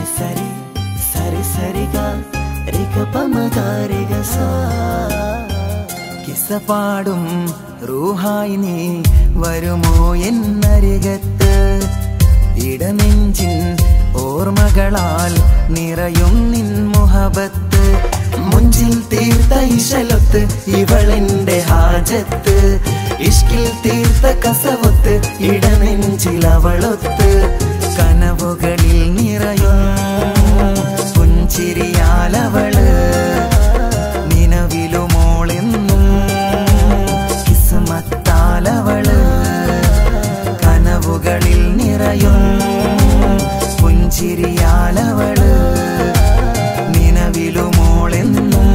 സരി സരി സരിക റിക പമകാരിക സാ കിസ്സ പാടും റൂഹായി നീ വരുമോ എന്നരികത്ത് ഇടനെഞ്ചിൻ ഓർമ്മകളാൽ നിറയും നിൻ മുഹബത്ത് മുഞ്ചിൽ തീർത്ത ഇശലൊത്ത് ഇവളെന്റെ ഹാജത്ത് ഇഷ്കിൽ തീർത്ത കസവൊത്ത് ഇടനെഞ്ചിൽ അവളൊത്ത് കനവുകളിൽ നിറയും പുഞ്ചിരിയാലവള് നിലവിലുമോളെന്നും കിസ്മത്താലവള് കനവുകളിൽ നിറയും പുഞ്ചിരിയാലവള് നിലവിലുമോളെന്നും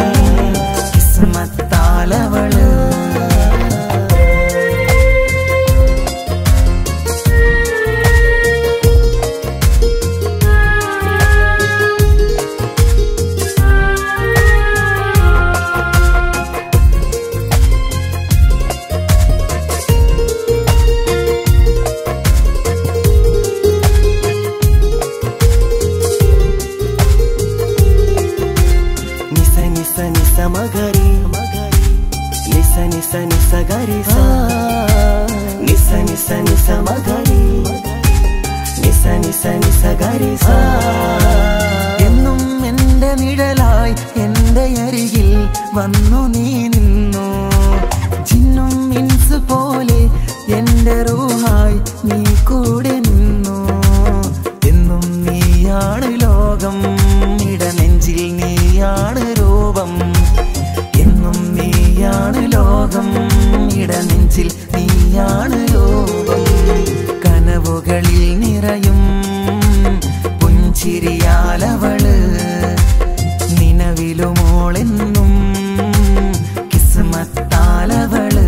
കിസ്മത്താലവള് നിസ നിസ നിസ മഗരി നിസ നിസ നിസ ഗരി സ നിസ നിസ നിസ മഗരി നിസ നിസ നിസ ഗരി സ എന്നും എന്റെ നിഴലായി എന്റെ അരികിൽ വന്നു നീ നിന്നു ചിന്നും മിൻസ് പോലെ എന്റെ റൂഹായി നീ കൂടെ നിന്നു എന്നും നീയാണ് ലോകം ഇടനെഞ്ചിൽ നീയാണ് രൂപം എന്നും നീയാണ് ലോകം ഇടനെഞ്ചിൽ നീയാണ് രൂപം കനവുകളിൽ നിറയും പുഞ്ചിരിയാലവള് നിലവിലുമോളെന്നും കിസ്മത്താലവള്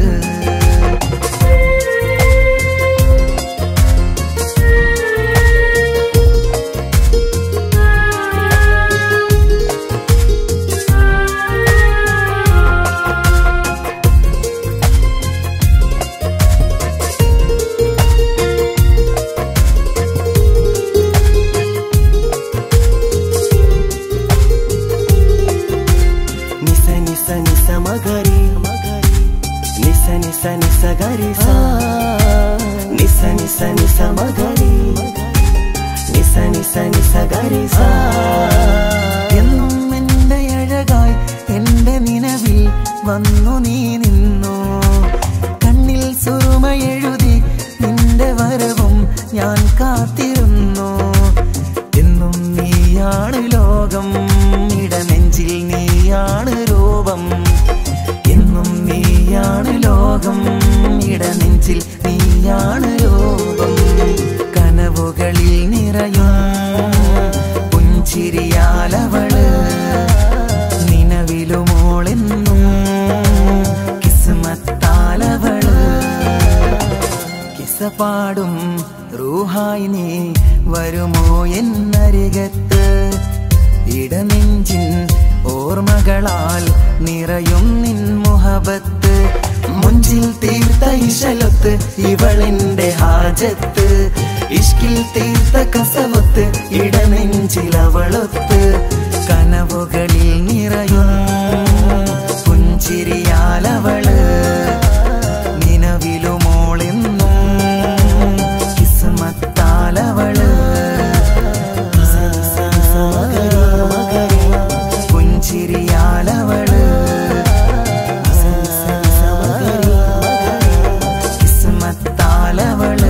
നിസ നിസ നിസ മഗരി നിസ നിസ നിസ ഗരി സ നിസ നിസ നിസ മഗരി നിസ നിസ നിസ ഗരി സ എന്നും എന്റെ അഴകായി എന്റെ നിലവിൽ വന്നു നീ നിന്നു കണ്ണിൽ സുറുമ എഴുതി നിന്റെ വരവും ഞാൻ കാത്തിരുന്നു എന്നും നീയാണ് ലോകം ഇടനെഞ്ചിൽ നീയാണ് രൂപം എന്നും നീയാണ് ലോകം ഇടനെഞ്ചിൽ നീയാണ് രൂപം കനവുകളിൽ നിറയും പുഞ്ചിരിയാലവള് നിലവിലുമോളെന്നും കിസ്മത്താലവള് കിസ പാടും റൂഹായി നീ വരുമോ എന്നരികത്ത് ഇടനെഞ്ചിൻ ഓർമ്മകളാൽ നിറയും നിൻ മുഹബത്ത് മുഞ്ചിൽ തീർത്ത ഇശലൊത്ത് ഇവളെന്റെ ഹാജത്ത് ഇഷ്കിൽ തീർത്ത കസവത്ത് ഇടനെഞ്ചിൽ അവളൊത്ത് കനവുകളിൽ നിറയും പുഞ്ചിരിയാലവള് നിലവിലുമോളെന്നും കിസ്മത്താലവള് പുഞ്ചിരിയാലവള് കിസ്മത്താലവള്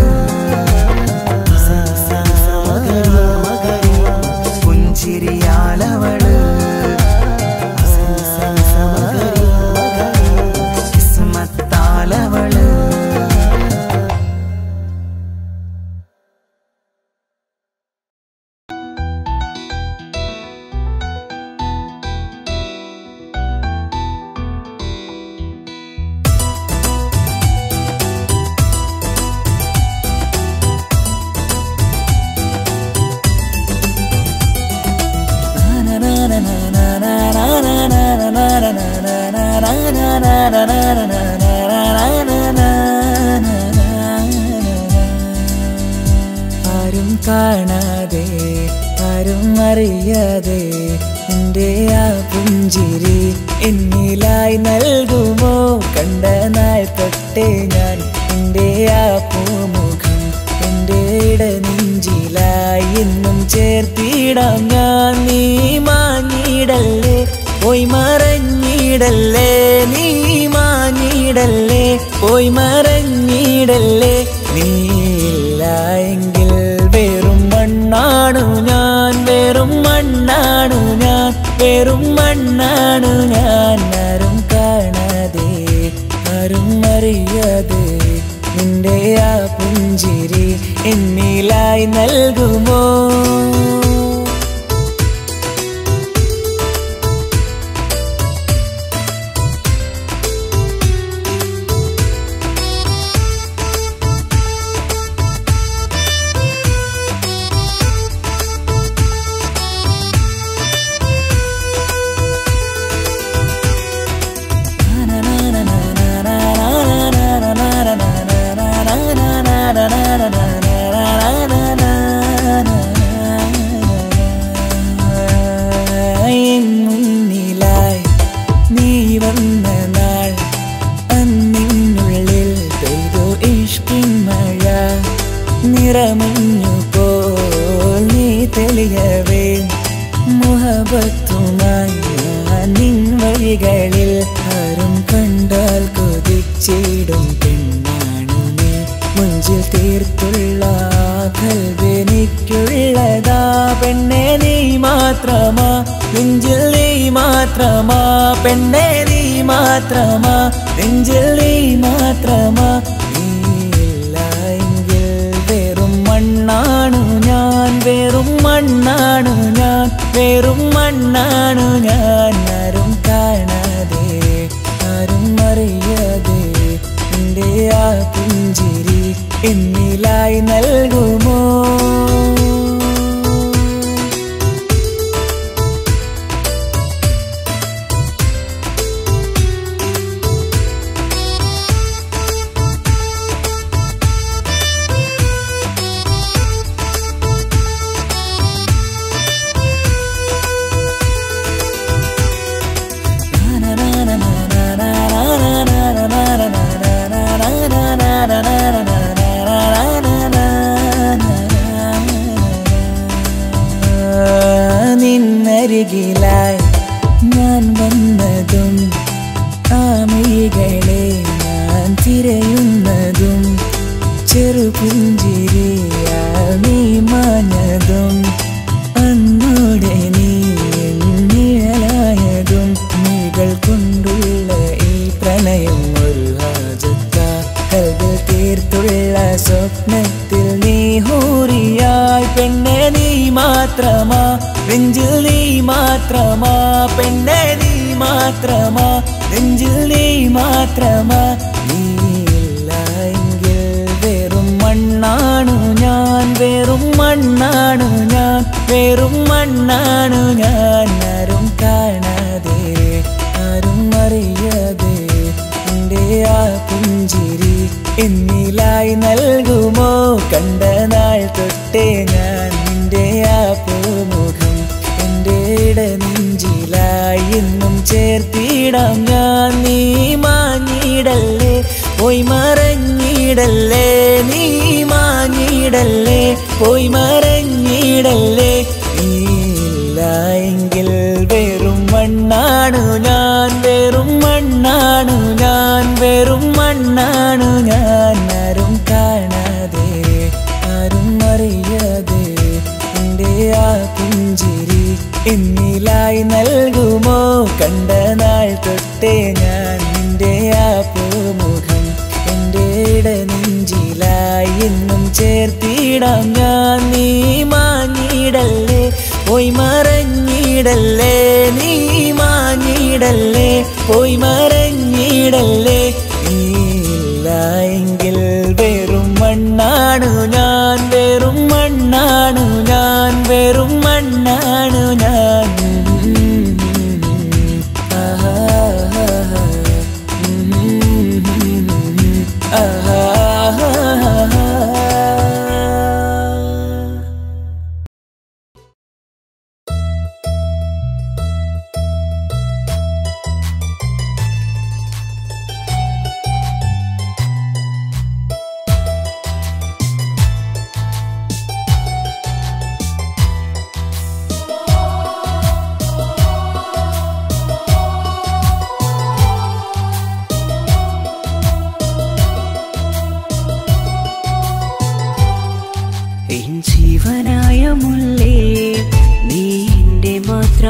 പുഞ്ചിരിയാലവള് കിസ്മത്താലവള് ആരും കാണാതെ ആരും അറിയാതെ എൻ്റെ ആ പുഞ്ചിരി എന്നിലായി നൽകുമോ കണ്ട നാൾ തൊട്ടേ ഞാൻ എൻ്റെ ആ പൂമുഖം എൻ്റെ ഇടനെഞ്ചിലായി എന്നും ചേർത്തിടാം ഞാൻ നീ മാഞ്ഞിടല്ലേ പോയി മറഞ്ഞിടല്ലേ നീ മാഞ്ഞിടല്ലേ പോയി മറഞ്ഞിടല്ലേ നീ ഇല്ല എങ്കിൽ വെറും മണ്ണാണു ഞാൻ വെറും മണ്ണാണു ഞാൻ വെറും മണ്ണാണു ഞാൻ ആരും കാണാതെ ആരും അറിയാതെ നിന്റെ ആ പുഞ്ചിരി എന്നിലായി നൽകുമോ എൻ മുന്നിലായി നീ വന്ന നാൾ അന്നിനുള്ളിൽ പെയ്തു ഇഷ്കിൻ മഴ നിറമഞ്ഞു പോൽ നീ തെളിയവേ മുഹബത്തുമായി ഞാൻ നിൻ വഴികളിൽ ആരും കണ്ടാൽ കൊതിച്ചിടും പെണ്ണാണു നീ മുഞ്ചിൽ തീർത്തുള്ള കൽവെനിക്കുള്ളതാ പെണ്ണെ നീ മാത്രമാ നെഞ്ചിൽ നീ മാത്രമാ പെണ്ണെ നീ മാത്രമാ നെഞ്ചിൽ നീ മാത്രമാ നീയില്ല എങ്കിൽ വെറും മണ്ണാണു ഞാൻ വെറും മണ്ണാണു ഞാൻ വെറും മണ്ണാണു ഞാൻ ആരും കാണാതെ ആരും അറിയാതെ എൻ്റെ ആ പുഞ്ചിരി എന്നിലായി നൽകുമോ നിന്നരികിലായി ഞാൻ വന്നതും ആമികളെ ഞാൻ തിരയുന്നതും ചെറുപുഞ്ചിരിയാ നീ മാഞ്ഞതും അന്നോടെ നീ നിഴലായതും നീകൾ കൊണ്ടുള്ള ഈ പ്രണയം ഒരു ഹാജത്ത കൽവിൽ തീർത്തുള്ള സ്വപ്നത്തിൽ നീ ഹൂറിയായി പെണ്ണെ നീ മാത്രമാ നെഞ്ചിൽ നീ മാത്രമാ പെണ്ണെ നീ മാത്രമാ നെഞ്ചിൽ നീ മാത്രമാ നീയില്ല എങ്കിൽ വെറും മണ്ണാണു ഞാൻ വെറും മണ്ണാണു ഞാൻ വെറും മണ്ണാണു ഞാൻ ആരും കാണാതെ ആരും അറിയാതെ എൻ്റെ ആ പുഞ്ചിരി എന്നിലായി നൽകുമോ കണ്ട നാൾ തൊട്ടേ ഞാൻ നിന്റെ ആ പൂമുഖം എൻ്റെ ഇടനെഞ്ചിലായി എന്നും ചേർത്തിടാം ഞാൻ നീ മാഞ്ഞിടല്ലേ പോയി മറഞ്ഞിടല്ലേ നീ മാഞ്ഞിടല്ലേ പോയി മറഞ്ഞിടല്ലേ നീയില്ല എങ്കിൽ വെറും മണ്ണാണു ഞാൻ വെറും മണ്ണാണു ഞാൻ വെറും മണ്ണാണു ഞാൻ ആരും കാണാതെ ആരും അറിയാതെ എൻ്റെ ആ പുഞ്ചിരി എന്നിലായി നൽകുമോ കണ്ട നാൾ തൊട്ടേ ഞാൻ നിന്റെ ആ പൂമുഖം എൻ്റെ ഇടനെഞ്ചിലായി എന്നും ചേർത്തിടാം ഞാൻ നീ മാഞ്ഞിടല്ലേ പോയി മറഞ്ഞിടല്ലേ നീ മാഞ്ഞിടല്ലേ പോയി മറഞ്ഞിടല്ലേ നീയില്ല എങ്കിൽ വെറും മണ്ണാണു ഞാൻ വെറും മണ്ണാണു ഞാൻ വെറും മണ്ണാണു ഞാൻ ആഹാ ആഹാ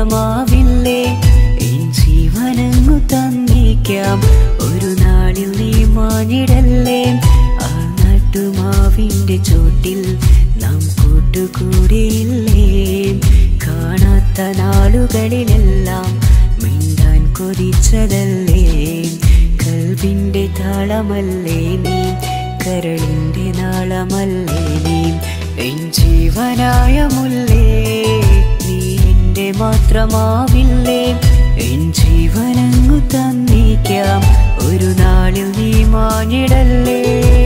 മാത്രമാവില്ലേ എൻ ജീവനങ്ങു തന്നിക്കാം ഒരു നാളിൽ നീ മാഞ്ഞിടല്ലേ ആ നട്ടുമാവിന്റെ ചോട്ടിൽ നാം കൂട്ടുകൂടിയില്ലേ കാണാത്ത നാളുകളിലെല്ലാം മിണ്ടാൻ കൊതിച്ചതല്ലേ കൽവിന്റെ താളമല്ലേ നീ കരളിന്റെ നാളമല്ലേ നീ എൻ ജീവനായ മുല്ലേ നീ എന്റെ മാത്രമാവില്ലേ എൻ ജീവനങ്ങു തന്നിക്കാം ഒരു നാളിൽ നീ മാഞ്ഞിടല്ലേ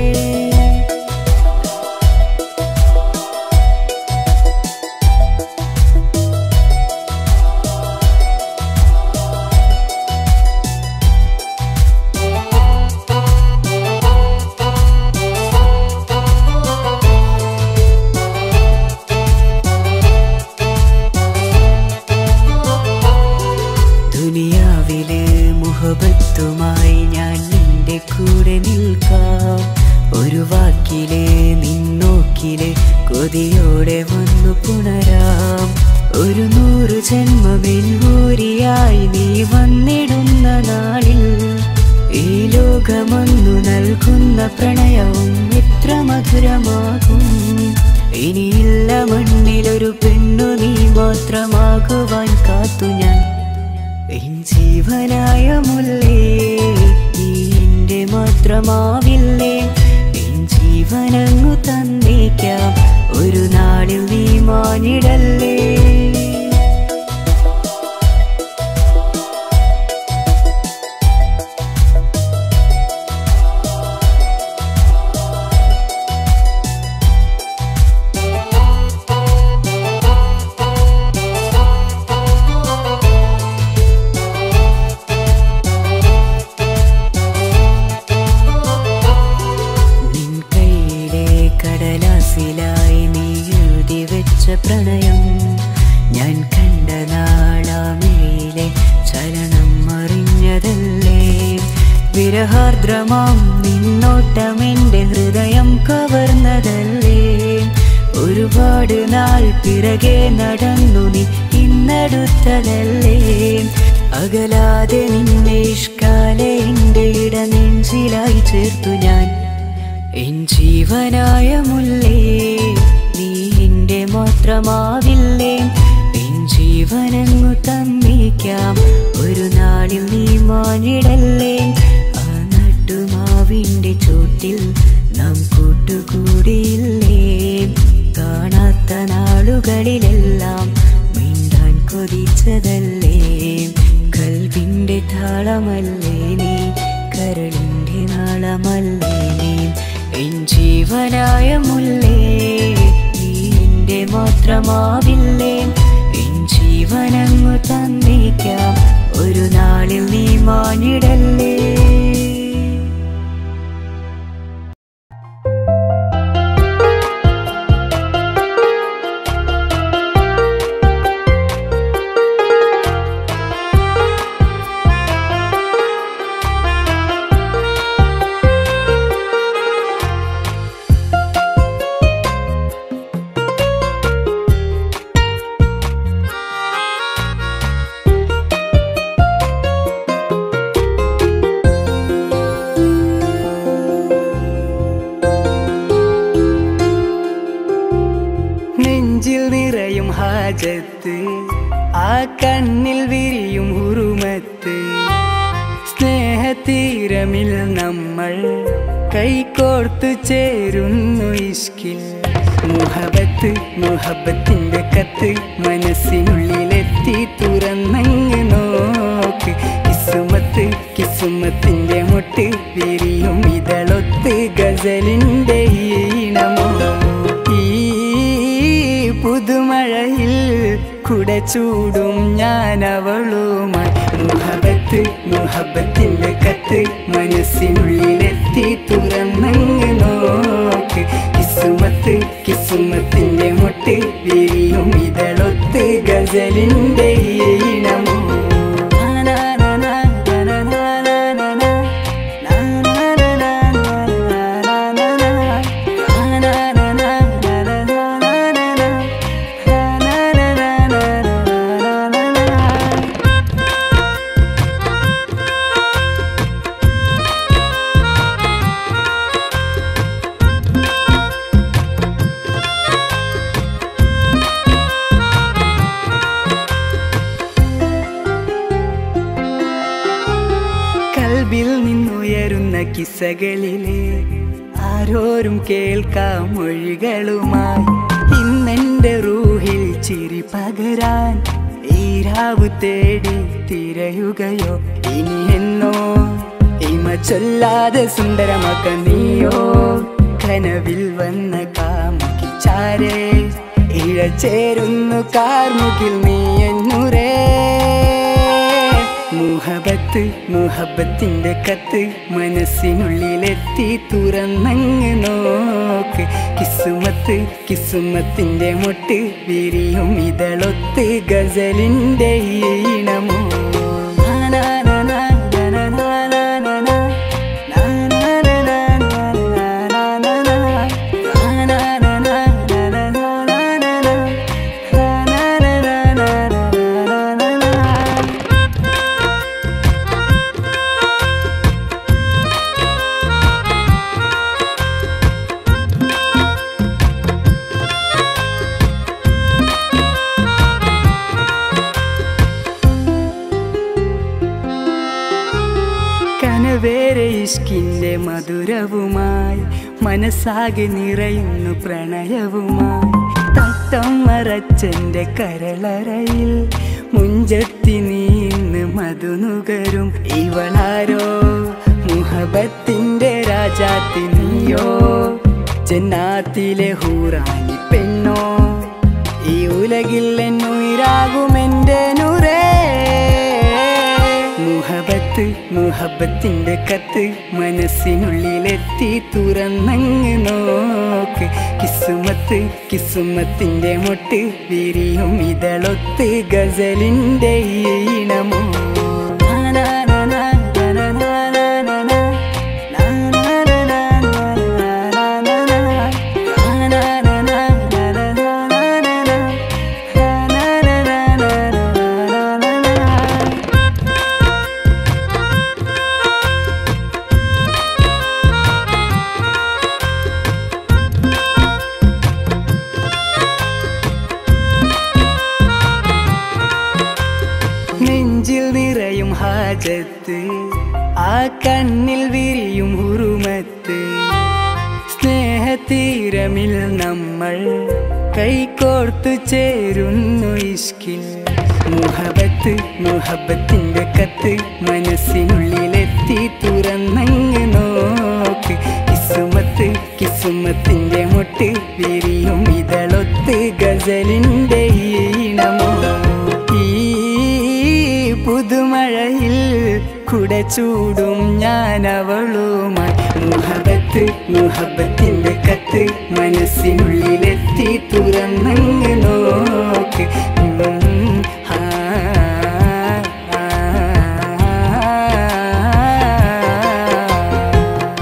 ദുനിയാവിലെ മുഹബത്തുമായി ഞാൻ നിന്റെ കൂടെ നിൽക്കാം ഒരു വാക്കിലെ നിന്നോക്കിലെ കൊതിയോടെ വന്നു പുണരാം ഒരു നൂറ് ജന്മമെൻകൂരിയായി നീ വന്നിടുന്ന നാളിൽ ഈ ലോകമൊന്നു നൽകുന്ന പ്രണയവും എത്ര മധുരമാകും ഇനിയില്ല മണ്ണിലൊരു പെണ്ണു നീ മാത്രമാകുവാൻ കാത്തു ഞാൻ എൻ ജീവനായ മുല്ലേ നീ എന്റെ മാത്രമാവില്ലേ എൻ ജീവനങ്ങു തന്നേക്കാം ഒരു നാളിൽ നീ മാഞ്ഞിടല്ലേ നിൻ കൈയിലെ കടലാസിലായി നീ എഴുതി വെച്ച പ്രണയം ഞാൻ കണ്ട നാളാമേലെ ചലനം അറിഞ്ഞതല്ലേ വിരഹാർദ്രമാം നിന്നോട്ടം എൻ്റെ ഹൃദയം കവർന്നതല്ലേ ഒരുപാട് നാൾ പിറകെ നടന്നു നീ ഇന്നടുത്തതല്ലേ അകലാതെ നിന്നെ ഇഷ്കാലെ എൻ്റെ ഇടനെഞ്ചിലായി ചേർത്തു ഞാൻ എൻ ജീവനായ മുല്ലേ നീ എന്റെ മാത്രമാവില്ലേ എൻ ജീവനങ്ങു തന്നേക്കാം ഒരു നാളിൽ നീ മാഞ്ഞിടല്ലേ ആ നട്ടുമാവിന്റെ ചോട്ടിൽ നാം കൂട്ടുകൂടിയില്ലേ കാണാത്ത നാളുകളിലെല്ലാം മിണ്ടാൻ കൊതിച്ചതല്ലേ കൽവിന്റെ താളമല്ലേ നീ കരളിന്റെ നാളമല്ലേ നീ എൻ ജീവനായ മുല്ലേ നീ എന്റെ മാത്രമാവില്ലേ എൻ ജീവനങ്ങു തന്നേക്കാം ഒരു നാളിൽ നീ മാഞ്ഞിടല്ലേ നെഞ്ചിൽ നിറയും ഹാജത്ത് ആ കണ്ണിൽ വിരിയും ഉറുമത്ത് സ്നേഹതീരമിൽ നമ്മൾ കൈകോർത്തു ചേരുന്നു ഇഷ്കിൽ മുഹബത്ത് മുഹബത്തിന്റെ കത്ത് മനസ്സിനുള്ളിലെത്തി തുറന്നങ്ങ് നോക്ക് കിസുമത്ത് കിസുമത്തിന്റെ മുട്ട് വിരിയും ഇതളൊത്ത് ഗസലിന്റെ ഈണമോ ഈ പുതുമഴയിൽ കുട ചൂടും ഞാൻ അവളുമായി മുഹബത്ത് മുഹബത്തിന്റെ കത്ത് മനസ്സിനുള്ളിലെത്തി തുറന്നങ്ങ് നോക്ക് കിസുമത്ത് കിസുമത്തിന്റെ മുട്ട് വിരിയും ഇതളൊത്ത് ഗസലിന്റെ ഈണമോ കിസ്സകളിലെ ആരോരും കേൾക്കാം മൊഴികളുമായി ഇന്നെന്റെ റൂഹിൽ ചിരി പകരാൻ ഈരാവ് തേടി തിരയുകയോ ഇനി എന്നോ ഇമ ചൊല്ലാതെ സുന്ദരമാക്ക നീയോ കനവിൽ വന്ന കാമുകി ചാരേ ഇഴചേരുന്നു കാർമുകിൽ നീ എന്നുരേ മുഹബത്ത് മുഹബത്തിന്റെ കത്ത് മനസ്സിനുള്ളിലെത്തി തുറന്നങ്ങ് നോക്ക് കിസുമത്ത് കിസുമത്തിന്റെ മുട്ട് വിരിയും ഇതളൊത്ത് ഗസലിന്റെ ഈണമോ കനവേറെ ഇഷ്കിന്റെ മധുരവുമായി മനസ്സാകെ നിറയുന്നു പ്രണയവുമായി തട്ടം മറച്ചെന്റെ കരളറയിൽ മുഞ്ചത്തി നീന്ന് മധുനുകരും ഇവളാരോ മുഹബത്തിന്റെ രാജാത്തി നീയോ ജന്നാത്തിലെ ഹൂറാനി പെണ്ണോ ഈ ഉലകിൽ എന്നുയിരാകുമെന്റെ നുരേ മുഹബത്ത് മുഹബത്തിന്റെ കത്ത് മനസ്സിനുള്ളിലെത്തി തുറന്നങ്ങ് നോക്ക് കിസുമത്ത് കിസുമത്തിന്റെ മുട്ട് വിരിയും ഇതളൊത്ത് ഗസലിന്റെ ഈണമോ നെഞ്ചിൽ നിറയും ഹാജത്ത് ആ കണ്ണിൽ വിരിയും ഉറുമത്ത് സ്നേഹതീരമിൽ നമ്മൾ കൈകോർത്തു ചേരുന്നു ഇഷ്കിൽ മുഹബത്ത് മുഹബത്തിന്റെ കത്ത് മനസ്സിനുള്ളിലെത്തി തുറന്നങ്ങ് നോക്ക് കിസുമത്ത് കിസുമത്തിന്റെ മുട്ട് വിരിയും ഇതളൊത്ത് ഗസലിന്റെ ഈണമോ ഈ പുതുമഴയിൽ കുട ചൂടും ഞാൻ അവളുമായി മുഹബത്ത് മുഹബത്തിന്റെ കത്ത് മനസ്സിനുള്ളിലെത്തി തുറന്നങ്ങ് നോക്ക് ഉം, ആ, ആ, ആ.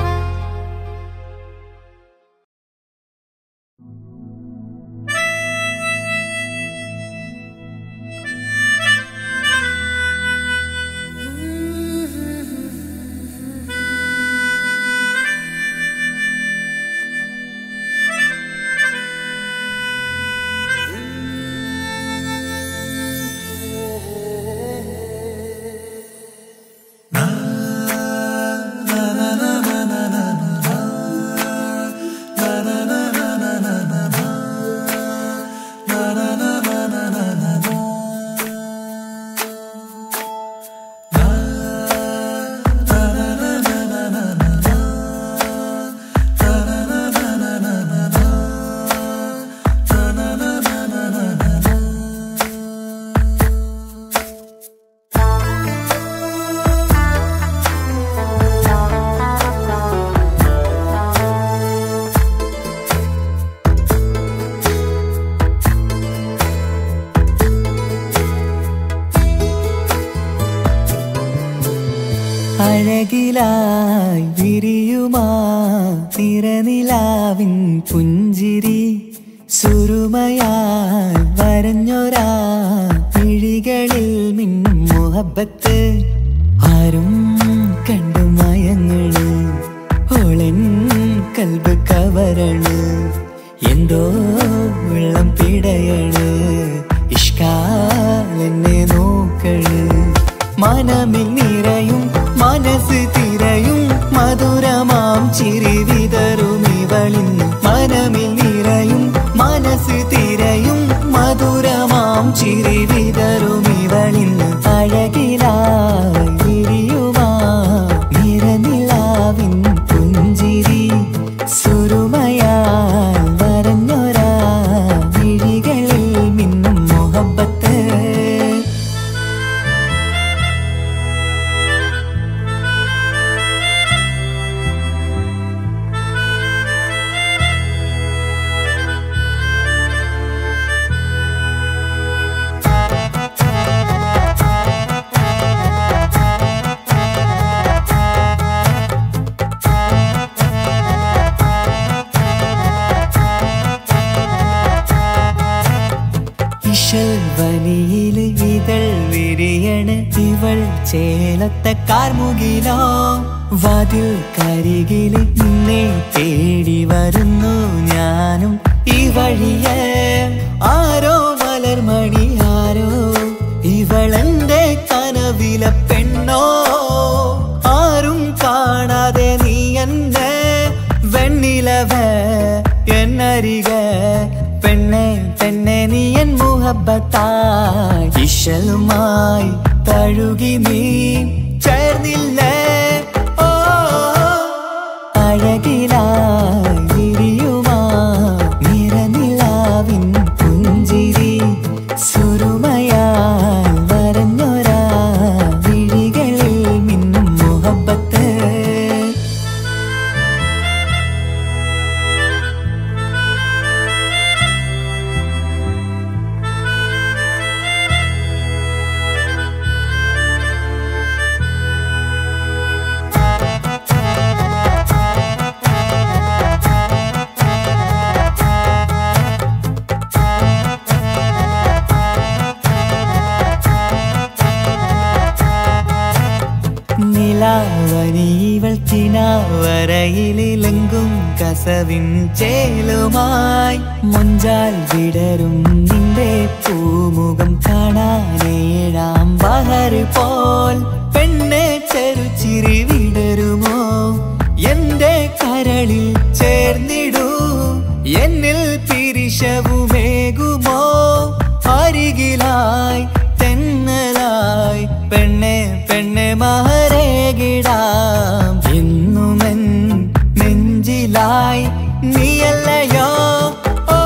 അഴകിലായി വിരിയുമാ തിരനിലാവിൻ പുഞ്ചിരി സുരുമയായി വരഞ്ഞൊരാ പിഴികളിൽ മിന്നും മുഹബത്ത് ആരും കണ്ടു മയങ്ങള് ഓളൻ കൽബ് കവരണ് എന്തോ വെള്ളം പിടയണ് ഇഷ്കാലെന്നെ നോക്കള് മനമിൽ നിറയും മനസ്സ് തിരയും മധുര ചിരി വിതറും ഇവളിന്ന് അഴകിലായി വിരിയുമാ നിറനിലാവിൻ പുഞ്ചിരി സുരുമയാൽ വരഞ്ഞൊരാ വിഴികളിൽ മിന്നും മുഹബത്ത് ഇശൽവനിയിൽ ഇതൾ വിരിയണ് ഇവൾ ചേലത്തെ കാർമുകിലോ വാതിൽ കരികില് നിന്നെ തേടി വരുന്നു ഞാനും ഈ വഴിയെ ആരോ മലർമണി ആരോ ഇവളെന്റെ കനവിലെ പെണ്ണോ ആരും കാണാതെ നീ എന്നെ വെണ്ണിലവ എന്നരിക പെണ്ണെ പെണ്ണെ നീ എൻ മുഹബത്തായി ഇശലുമായി തഴുകി നീ ചേർന്നില്ലേ ഓ അഴകിലായി വിരിയുമാ നിറനിലാവിൻ പുഞ്ചിരി സുരുമയാൽ വരഞ്ഞൊരാ വിഴികളിൽ മിന്നും മുഹബത്ത് നിലാവനീവൾ കിനാവരയിലെങ്കും കസവിൻ ചേലുമായി മുഞ്ചാൽ വിടരും നിന്റെ പൂമുഖം കാണാനേഴാം ബഹർ പോൽ പെണ്ണെ ചെറുചിരി വിടരുമോ എന്റെ കരളിൽ ചേർന്നിടൂ എന്നിൽ പിരിശവുമേകുമോ അരികിലായി തെന്നലായി പെണ്ണെ പെണ്ണെ മഹരേകിടാം എന്നുമെൻ നെഞ്ചിലായി നീയല്ലയോ ഓ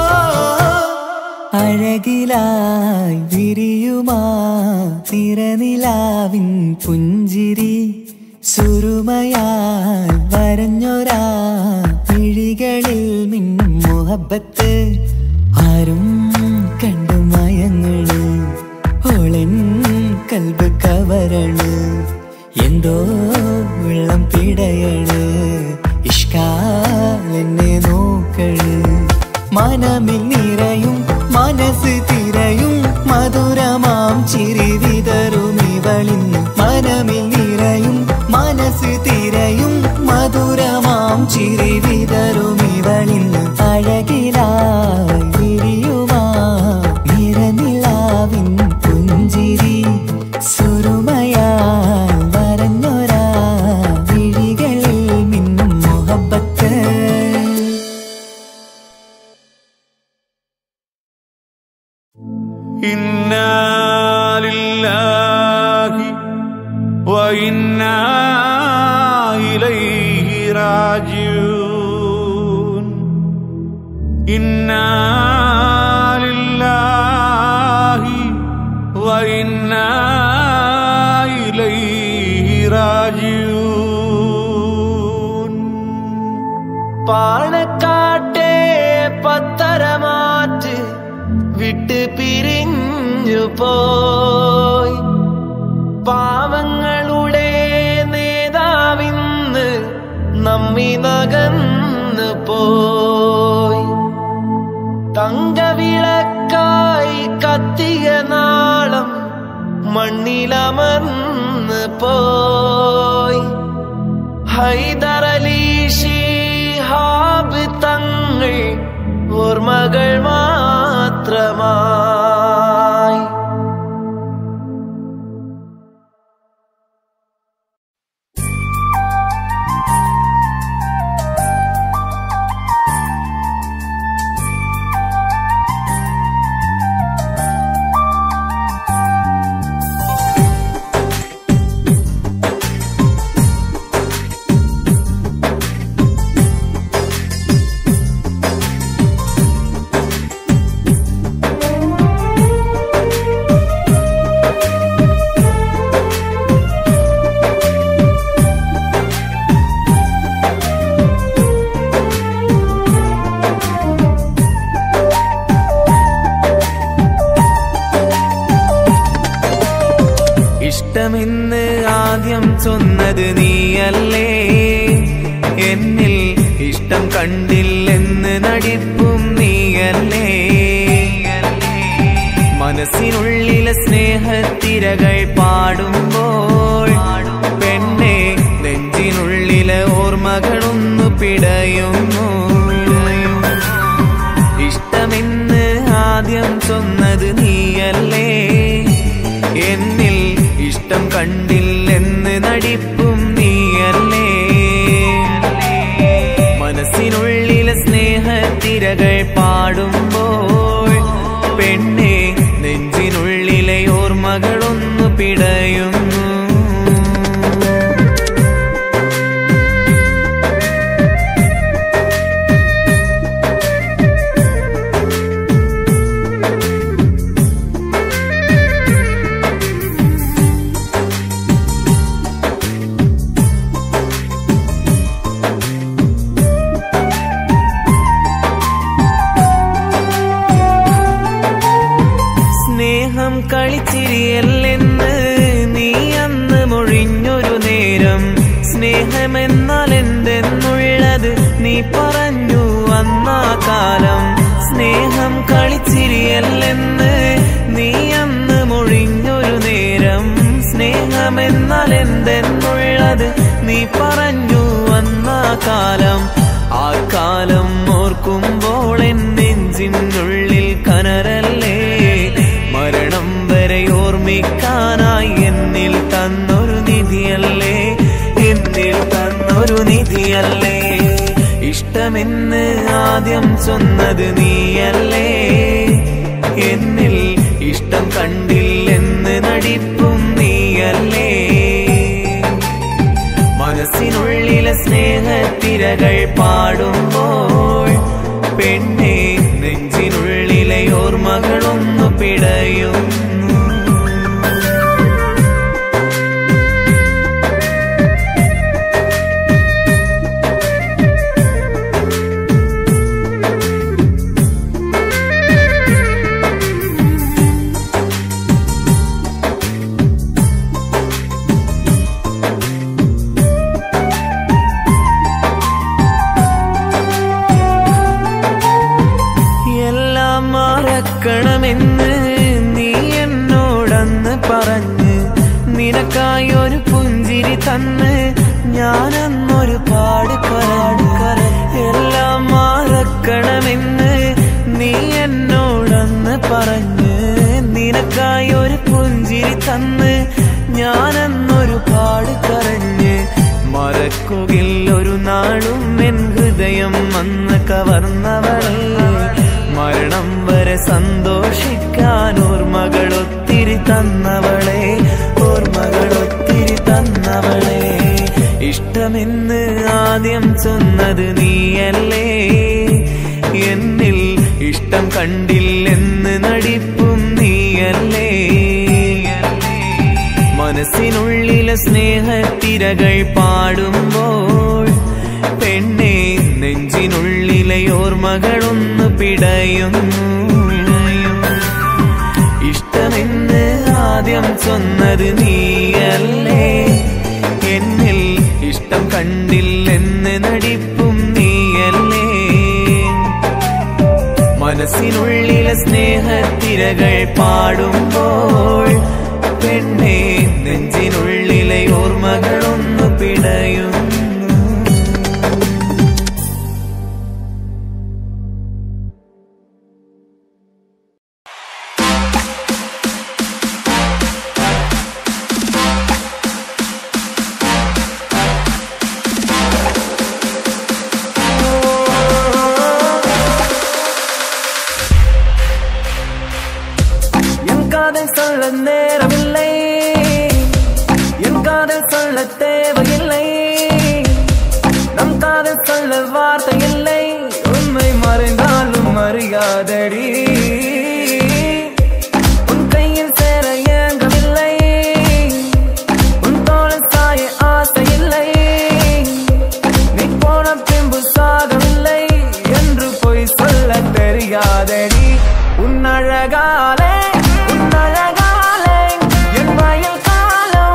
അഴകിലായി വിരിയുമാ നിറനിലാവിൻ പുഞ്ചിരി സുരുമയാൽ വരഞ്ഞൊരാ വിഴികളിൽ മിന്നും മുഹബത്ത് ആരും കണ്ടു മയങ്ങള് ഓളൻ കൽബ് കവരണ് എന്തോ വെള്ളം പിടയണ് ഇഷ്കാൽ എന്നെ നോക്കള് മനമിൽ നിറയും മനസ്സ് തിരയും മധുരമാം ചിരി വിതറും ഇവളിന്ന് മനമിൽ നിറയും മനസ്സ് തിരയും മധുരമാം ചിരി വിതറും ഇവളിന്ന് അഴകിലായി വിരിയുമാ നിറനിലാവിൻ പുഞ്ചിരി സുരുമയാൽ വരഞ്ഞൊരാ വിഴികളിൽ മിന്നും മുഹബത്ത് إنا لله وإنا إليه راجعون إنا لله وإنا إليه راجعون പാണക്കാട്ടെ പത്തരമാറ്റ് വിട്ട് പിരിഞ്ഞു പോയി പാവങ്ങളുടെ നേതാവിന്ന് നമ്മി നകന്നു പോയി തങ്കവിളക്കായി കത്തിയ നാളം മണ്ണിലമർന്ന് പോയി ഹൈദരലി ഷിഹാബ് തങ്ങൾ ഓർമ്മകൾ മാത്രമായി ഇഷ്ടമെന്ന് ആദ്യം ചൊന്നത് നീയല്ലേ എന്നിൽ ഇഷ്ടം കണ്ടില്ലെന്ന് നടിപ്പും നീയല്ലേ മനസ്സിനുള്ളിലെ സ്നേഹത്തിരകൾ പാടുമ്പോൾ പെണ്ണെ നെഞ്ചിനുള്ളിലെ ഓർമ്മകളൊന്നു പിടയുന്നു ഇഷ്ടമെന്ന് ആദ്യം ചൊന്നത് നീയല്ലേ എന്നിൽ ഇഷ്ടം കണ്ടില്ലെന്ന് നടിപ്പും നീയല്ലേ മനസ്സിനുള്ളിലെ സ്നേഹത്തിരകൾ പാടുമ്പോൾ പെണ്ണെ നെഞ്ചിനുള്ളിലെ ഓർമ്മകളൊന്നു പിടയുന്നു സ്നേഹം കളിച്ചിരിയല്ലെന്ന് നീ അന്ന് മൊഴിഞ്ഞൊരു നേരം സ്നേഹമെന്നാൽ എന്തെന്നുള്ളത് നീ പറഞ്ഞു അന്നാ കാലം സ്നേഹം കളിച്ചിരിയല്ലെന്ന് നീ അന്ന് മൊഴിഞ്ഞൊരു നേരം സ്നേഹമെന്നാൽ എന്തെന്നുള്ളത് നീ പറഞ്ഞു അന്നാ കാലം ആ കാലം ഓർക്കുമ്പോൾ എൻ നെഞ്ചിനുള്ളിൽ കനരല്ലേ മരണം വരെ ഓർമ്മിക്കാനായി എന്നിൽ തന്നൊരു നിധിയല്ലേ എന്നിൽ തന്നൊരു നിധിയല്ലേ ഇഷ്ടമെന്ന് ആദ്യം ചൊന്നത് നീയല്ലേ എന്നിൽ ഇഷ്ടം കണ്ടില്ലെന്ന് നടിപ്പും നീയല്ലേ മനസ്സിനുള്ളിലെ സ്നേഹത്തിരകൾ പാടുമ്പോൾ പെണ്ണെ നെഞ്ചിനുള്ളിലെ ഓർമ്മകളൊന്നു പിടയുന്നു എല്ലാം മറക്കണമെന്ന് നീ എന്നോടന്ന് പറഞ്ഞ് നിനക്കായി ഒരു പുഞ്ചിരി തന്ന് ഞാനന്നൊരു പാട് കരാട് കര എല്ലാം മറക്കണമെന്ന് നീ എന്നോടന്ന് പറഞ്ഞ് നിനക്കായി ഒരു പുഞ്ചിരി തന്ന് ഞാനന്നൊരു പാട് കരഞ്ഞ് മറക്കുകിൽ ഒരു നാളും എൻ ഹൃദയം അന്ന് കവർന്നവളെ മരണം വരെ സന്തോഷിക്കാൻ ഓർമ്മകൾ ഒത്തിരി തന്നവളെ ഓർമ്മകൾ ഒത്തിരി തന്നവളെ ഇഷ്ടമെന്ന് ആദ്യം ചൊന്നത് നീയല്ലേ എന്നിൽ ഇഷ്ടം കണ്ടില്ലെന്ന് നടിപ്പും നീയല്ലേ മനസ്സിനുള്ളിലെ സ്നേഹത്തിരകൾ പാടുമ്പോൾ പെണ്ണെ നെഞ്ചിനുള്ളിലെ ഓർമ്മകളൊന്നു പിടയുന്നു ഇഷ്ടമെന്ന് ആദ്യം ചൊന്നത് നീയല്ലേ എന്നിൽ ഇഷ്ടം കണ്ടില്ലെന്ന് നടിപ്പും നീയല്ലേ മനസ്സിനുള്ളിലെ സ്നേഹത്തിരകൾ പാടുമ്പോൾ പെണ്ണെ നെഞ്ചിനുള്ളിലെ ഓർമ്മകളൊന്നു പിടയുന്നു என் காதல் சொல்ல நேரமில்லை என் காதல் சொல்ல தேவையில்லை நம் காதல் சொல்ல வார்த்தை இல்லை உண்மை மறைந்தாலும் அறியாதடி உன் கையில் சேர ஏங்கவில்லை உன் தோழ சாய ஆசை இல்லை நீ போன பின்பு சாகவில்லை என்று பொய் சொல்ல தெரியாதடி உன் அழகாலே உன் அழகாலே என் வயல் காலம்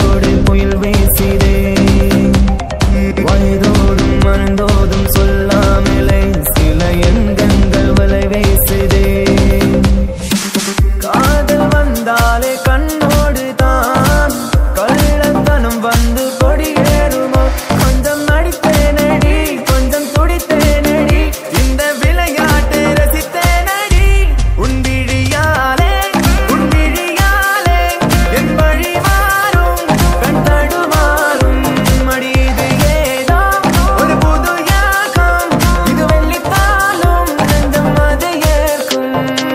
நெஞ்சோடு புயல் வீசிதே வயதோடும் மனந்தோதும் சொல்லாமலே சில எண்ணங்கள் வலை வீசுதே காதல் வந்தாலே கண்ணோடு தான் கள்ளத்தனம் வந்து கொடியேறுமோ கொஞ்சம் நடித்தேனடி கொஞ்சம் துடித்தேனடி இந்த விளையாட்டு ரசித்தேனடி உன் விழியாலே உன் விழியாலே என் வழி மாறும் கண் தடுமாறும் மடி இது ஏதோ ஒரு புது யாகம் இது வெள்ளித்தாலும் நெஞ்சம் அதை ஏற்கும்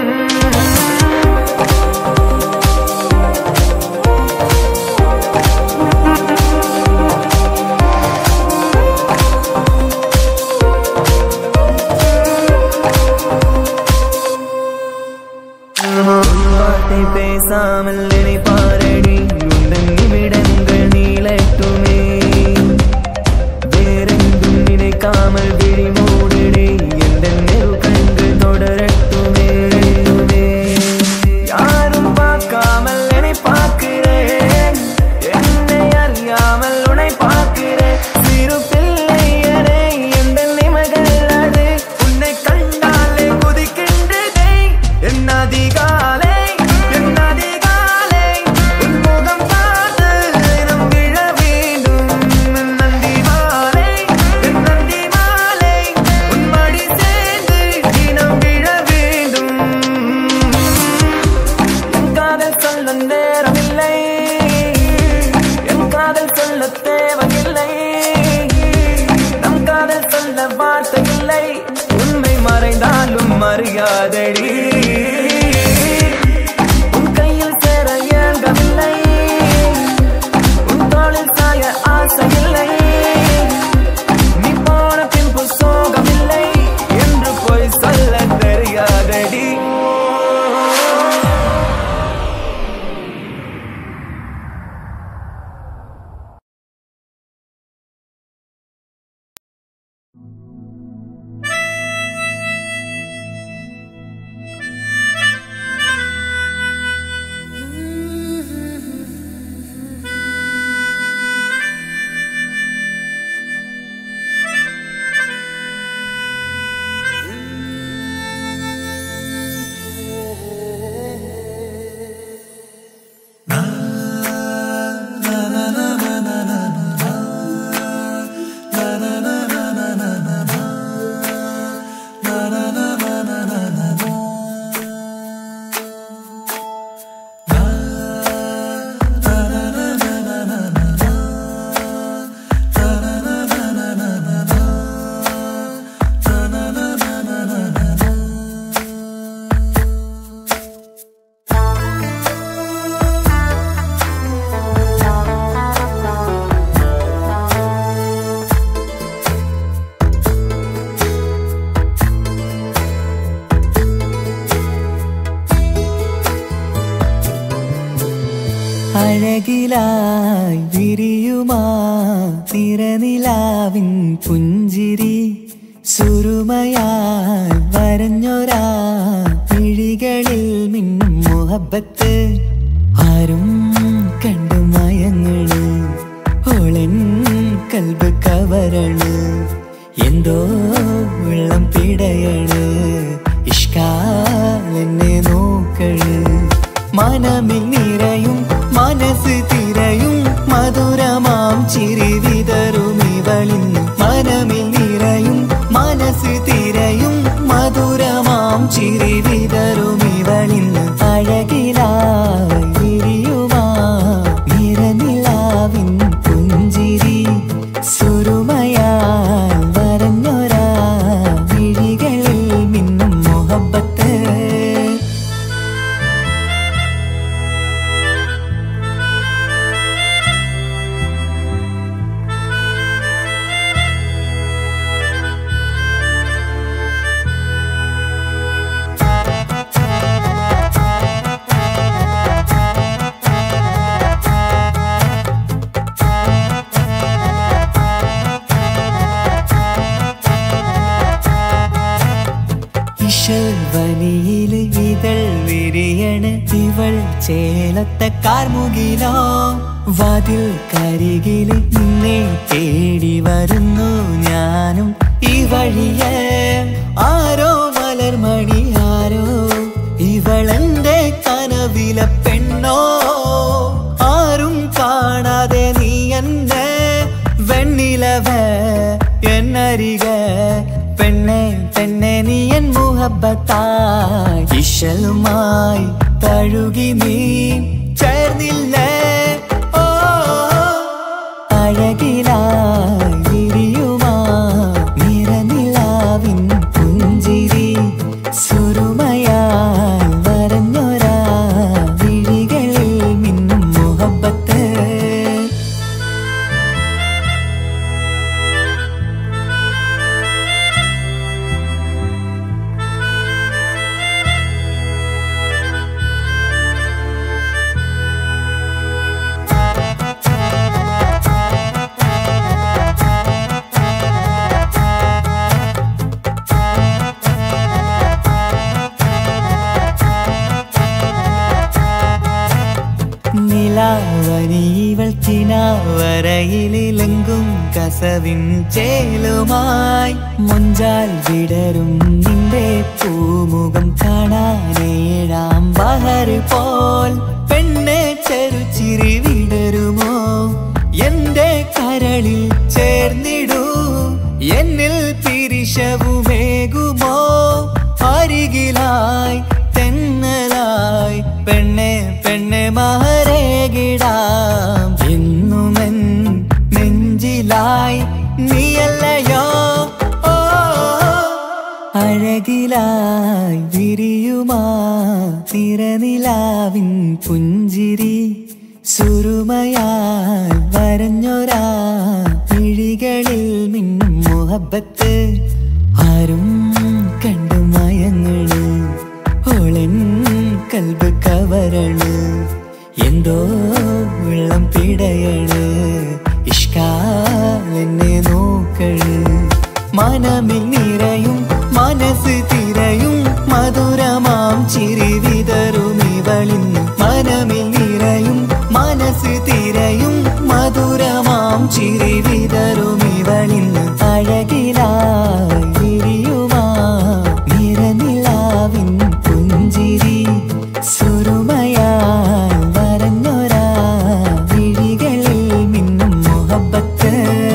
வார்த்தை பேசாமல் நினைப்பாரடி உந்தன் நிமிடங்கள் நீளட்டுமே வேறெங்கும் நினைக்காமல் விழி மூடிடே எந்த நெரு கண்கள் தொடரட்டுமே யாரும் பார்க்காமல் என்னை பார்க்கிறேன் என்னை அறியாமல் உன்னை பார்க்கிறேன் சிறு பிள்ளை எனை எந்த நிமகள் அது உன்னை கண்டாலே குதிக்கின்றதே என் அதிகாலை என் அதிகாலை உன் முகம் பார்த்து தினம் விழ வேண்டும் என் நந்தி மாலை என் நந்தி மாலை உன் மடி சேர்ந்து தினம் விழ வேண்டும் என் காதல் சொல்ல நேரமில்லை என் காதல் சொல்ல தேவையில்லை நம் காதல் சொல்ல வார்த்தை இல்லை உண்மை மறைந்தாலும் மரியாதடி உன் கையில் சேர ஏங்கவில்லை உன் தோளில் சாய ஆசையில்லை நீ போன பின்பு சோகமில்லை என்று போய் சொல்ல தெரியாதடி അഴകിലായി വിരിയുമാ തിരനിലാവിൻ പുഞ്ചിരി സുരുമയാൽ വരഞ്ഞൊരാ വിഴികളിൽ മിന്നും മുഹബത്ത് ആരും കണ്ടു മയങ്ങള് ഓളൻ കൽബ് കവരണ് എന്തോ വെള്ളം പിടയണ് ഇഷ്കാലെന്നെ നോക്കള് മനമിൽ നിറയും മനസ്സ് തിരയും മധുരമാം ചിരി വിതറും ഇവളിന്ന് മനമിൽ നിറയും മനസ്സ് തിരയും മധുരമാം ചിരി വിതറും ഇവളിന്ന് അഴകിലായി വിരിയുമാ നിറനിലാവിൻ പുഞ്ചിരി സുരുമയാൽ വരഞ്ഞൊരാ വിഴികളിൽ മിന്നും മുഹബത്ത് അവൾ ചേലത്തെ കാർമുകിലോ വാതിൽ കരികില് നിന്നെ തേടി വരുന്നു ഞാനും ഈ വഴിയെ ആരോ മലർമണി ആരോ ഇവളെന്റെ കനവിലെ പെണ്ണോ ആരും കാണാതെ നീ എന്നെ വെണ്ണിലവ എന്നരിക പെണ്ണെ പെണ്ണെ നീ എൻ മുഹബത്തായി ഇശലുമായി തഴുകി നീ ചേർന്നില്ലേ ഓ അഴകിലായി വിരിയുമാ നിറനിലാവിൻ പുഞ്ചിരി സുറുമയാൽ വരഞ്ഞൊരാ വിഴികളിൽ മിന്നും മുഹബത്ത് നിലാവനിവൾ ചിനാവരയിലെങ്കും കസവിൻ ചേലുമായി മുഞ്ചാൽ വിടരും നിന്റെ പൂമുഖം കാണാനേഴാം ബഹർ പോൽ പെണ്ണെ ചെറുചിരി വിടരുമോ എന്റെ കരളിൽ ചേർന്നിടൂ എന്നിൽ പിരിശവുമേകുമോ അരികിലായി തെന്നലായി പെണ്ണെ പെണ്ണെ മഹരേകിടാം എന്നുമെൻ നെഞ്ചിലായി നീയല്ലയോ ഓ അഴകിലായി വിരിയുമാ തിരനിലാവിൻ പുഞ്ചിരി സുറുമയാൽ വരഞ്ഞൊരാ വിഴികളിൽ മിന്നും മുഹബത്ത് ആരും കണ്ടു മയങ്ങള് ഓളൻ കൽബ് കവരണ് എന്തോ വെള്ളം പിടയണ് ഇഷ്കാലെന്നെ നോക്കള് മനമിൽ നിറയും മനസ്സ് തിരയും മധുരമാം ചിരി വിതറും ഇവളിന്ന് മനമിൽ നിറയും മനസ്സ് തിരയും മധുരമാം ചിരി വിതറും ഇവളിന്ന് അഴകിലായി വിരിയുമാ നിറനിലാവിൻ പുഞ്ചിരി സുറുമയാൽ വരഞ്ഞൊരാ വിഴികളിൽ മിന്നും മുഹബത്ത്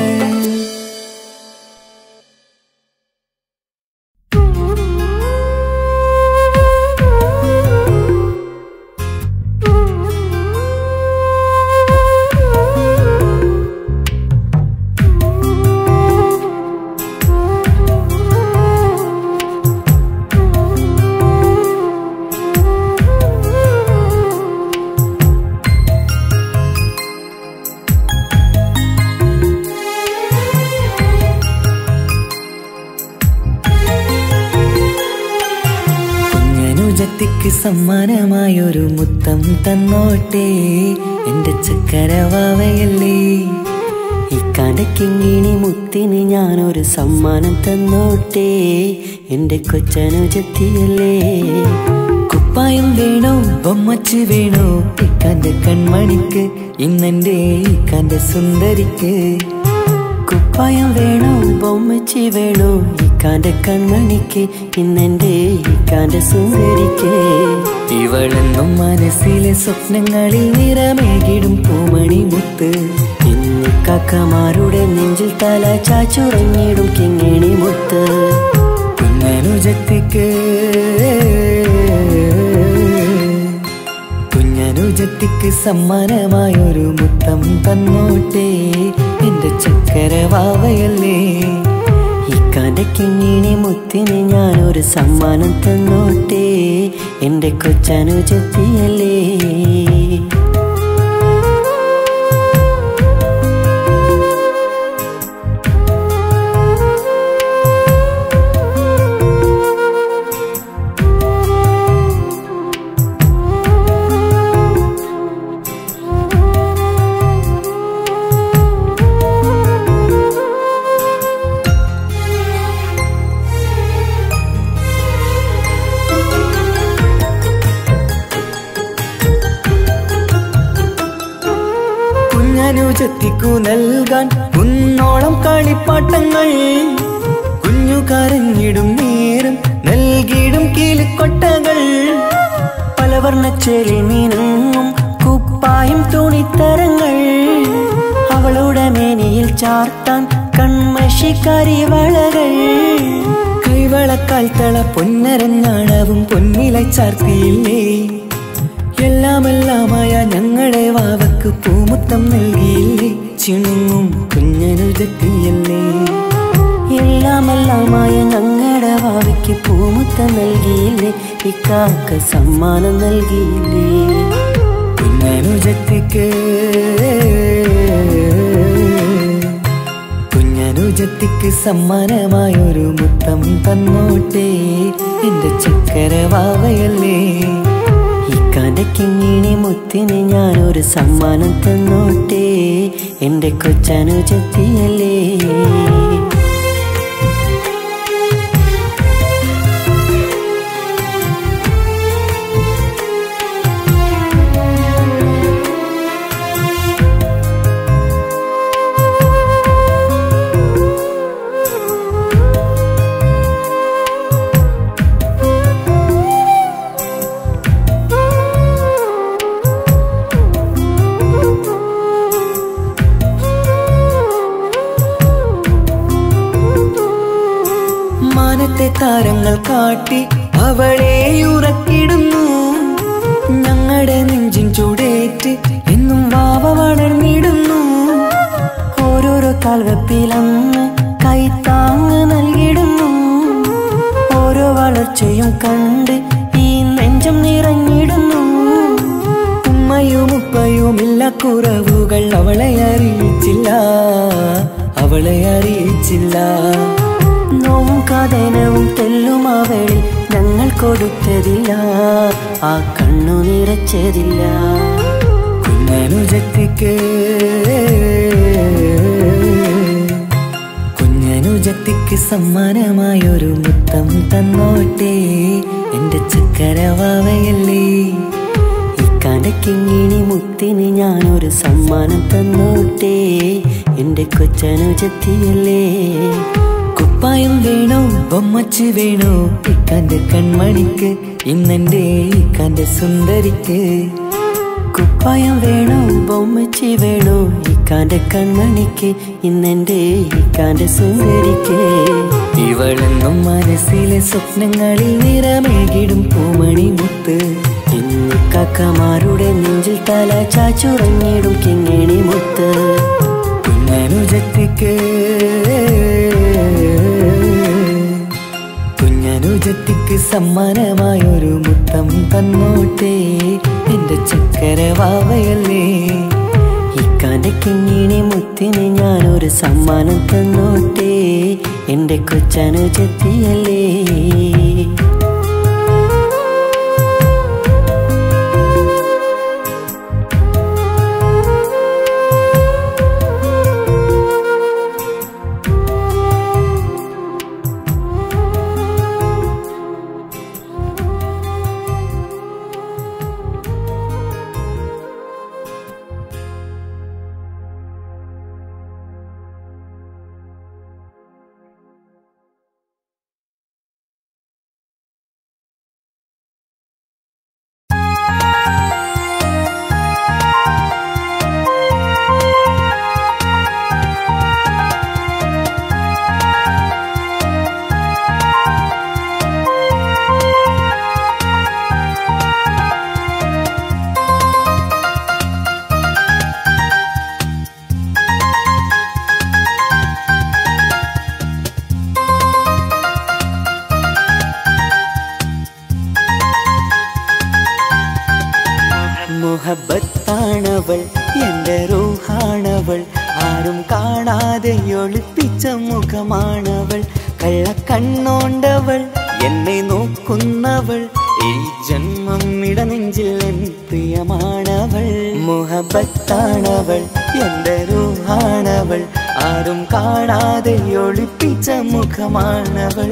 കുഞ്ഞനുജത്തിക്ക് സമ്മാനമായൊരു മുത്തം തന്നോട്ടെ എന്റെ ചക്കരവാവയല്ലേ ഇക്കാണ്ടക്കിങ്ങിണി മുത്തിന് ഞാനൊരു സമ്മാനം തന്നോട്ടെ എന്റെ കൊച്ചനുജത്തിയല്ലേ കുപ്പായം വേണോ ബൊമ്മച്ച് വേണോ ഇക്കാന്റെ കൺമണിക്ക് ഇന്നെന്റെ ഇക്കാന്റെ സുന്ദരിക്ക് കുപ്പായം വേണോ ബൊമ്മച്ചി വേണോ ഇക്കാന്റെ കൺമണിക്ക് ഇന്നെന്റെ ഇക്കാന്റെ സുന്ദരിക്ക് ഇവളെന്നും മനസ്സിലെ സ്വപ്നങ്ങളിൽ നിറമേകിടും പൂമണി മുത്ത് ഇന്ന് കാക്കമാരുടെ നെഞ്ചിൽ തല ചാച്ചുറങ്ങിടും കിങ്ങിണി മുത്ത് കുഞ്ഞനുജത്തിക്ക് കുഞ്ഞനുജത്തിക്ക് സമ്മാനമായൊരു മുത്തം തന്നോട്ടെ എന്റെ ചക്കരവാവയല്ലേ ഇക്കാന്റെ കിങ്ങിണി മുത്തിന് ഞാനൊരു സമ്മാനം തന്നോട്ടെ എന്റെ കൊച്ചനുജത്തിയല്ലേ കുഞ്ഞനുജത്തിക്കു നൽകാൻ കുന്നോളം കളിപ്പാട്ടങ്ങൾ കുഞ്ഞു കരഞ്ഞിടും നേരം നൽകിയിടും കീലിക്കൊട്ടകൾ പലവർണ്ണച്ചേലിൽ മീനുങ്ങും കുപ്പായും തുണിത്തരങ്ങൾ അവളുടെ മേനിയിൽ ചാർത്താൻ കൺമഷി കരിവളകൾ കൈവളക്കാൽ തള പൊന്നരഞ്ഞാണവും പൊന്നില ചാർത്തിയില്ലേ എല്ലാമെല്ലാമായ ഞങ്ങളുടെ വാവക്ക് പൂമുത്തം നൽകിയില്ലേ ചിണുങ്ങും കുഞ്ഞനുജത്തിയല്ലേ എല്ലാമെല്ലാമായ ഞങ്ങളുടെ വാവയ്ക്ക് പൂമുത്തം നൽകിയില്ലേ ഇക്കാക്ക സമ്മാനം നൽകിയില്ലേ കുഞ്ഞനുജത്തിക്ക് കുഞ്ഞനുജത്തിക്ക് സമ്മാനമായൊരു മുത്തം തന്നോട്ടെ എന്റെ ചക്കര വാവയല്ലേ ഇക്കാന്റെ കിങ്ങിണി മുത്തിന് ഞാനൊരു സമ്മാനം തന്നോട്ടെ എന്റെ കൊച്ചനുജത്തിയല്ലേ മാനത്തെ താരങ്ങൾ കാട്ടി അവളെ ഉറക്കിടുന്നു ഞങ്ങളുടെ നെഞ്ചിൻ ചൂടേറ്റ് എന്നും വാവ വളർന്നിടുന്നു ഓരോരോ കാൽവെപ്പിലന്ന് കൈത്താങ് നൽകിടുന്നു ഓരോ വളർച്ചയും കണ്ട് ഈ നെഞ്ചം നിറഞ്ഞിടുന്നു ഉമ്മയും ഉപ്പയുമില്ല കുറവുകൾ അവളെ അറിയിച്ചില്ല അവളെ അറിയിച്ചില്ല നോവും കഥനവും തെല്ലും അവളിൽ ഞങ്ങൾ കൊടുത്തതില്ല ആ കണ്ണു നിറച്ചതില്ല കുഞ്ഞനുജത്തിക്ക് കുഞ്ഞനുജത്തിക്ക് സമ്മാനമായൊരു മുത്തം തന്നോട്ടെ എന്റെ ചക്കരവാവയല്ലേ ഇക്കാണ്ടക്കിങ്ങിണി മുത്തിന് ഞാനൊരു സമ്മാനം തന്നോട്ടെ എന്റെ കൊച്ചനുജത്തിയല്ലേ കുപ്പായം വേണോ ബൊമ്മച്ച് വേണോ ഇക്കാന്റെ കൺമണിക്ക് ഇന്നെന്റെ ഇക്കാന്റെ സുന്ദരിക്ക് കുപ്പായം വേണോ ബൊമ്മച്ചി വേണോ ഇക്കാന്റെ കൺമണിക്ക് ഇന്നെന്റെ ഇക്കാന്റെ സുന്ദരിക്ക് ഇവളെന്നും മനസ്സിലെ സ്വപ്നങ്ങളിൽ നിറമേകിടും പൂമണി മുത്ത് ഇന്ന് കാക്കമാരുടെ നെഞ്ചിൽ തല ചാച്ചുറങ്ങിടും കിങ്ങിണി മുത്ത് കുഞ്ഞനുജത്തിക്ക് കുഞ്ഞനുജത്തിക്ക് സമ്മാനമായൊരു മുത്തം തന്നോട്ടെ എന്റെ ചക്കര വാവയല്ലേ ഇക്കാന്റെ കിങ്ങിണി മുത്തിന് ഞാനൊരു സമ്മാനം തന്നോട്ടെ എന്റെ കൊച്ചനുജത്തിയല്ലേ മുഹബത്താണവൾ എന്റെ റൂഹാണവൾ ആരും കാണാതെ ഒളിപ്പിച്ച മുഖമാണവൾ കള്ളക്കണ്ണോണ്ടവൾ എന്നെ നോക്കുന്നവൾ ഈ ജന്മം ഇടനെഞ്ചിൽ എൻ പ്രിയമാണവൾ മുഹബത്താണവൾ എന്റെ റൂഹാണവൾ ആരും കാണാതെ ഒളിപ്പിച്ച മുഖമാണവൾ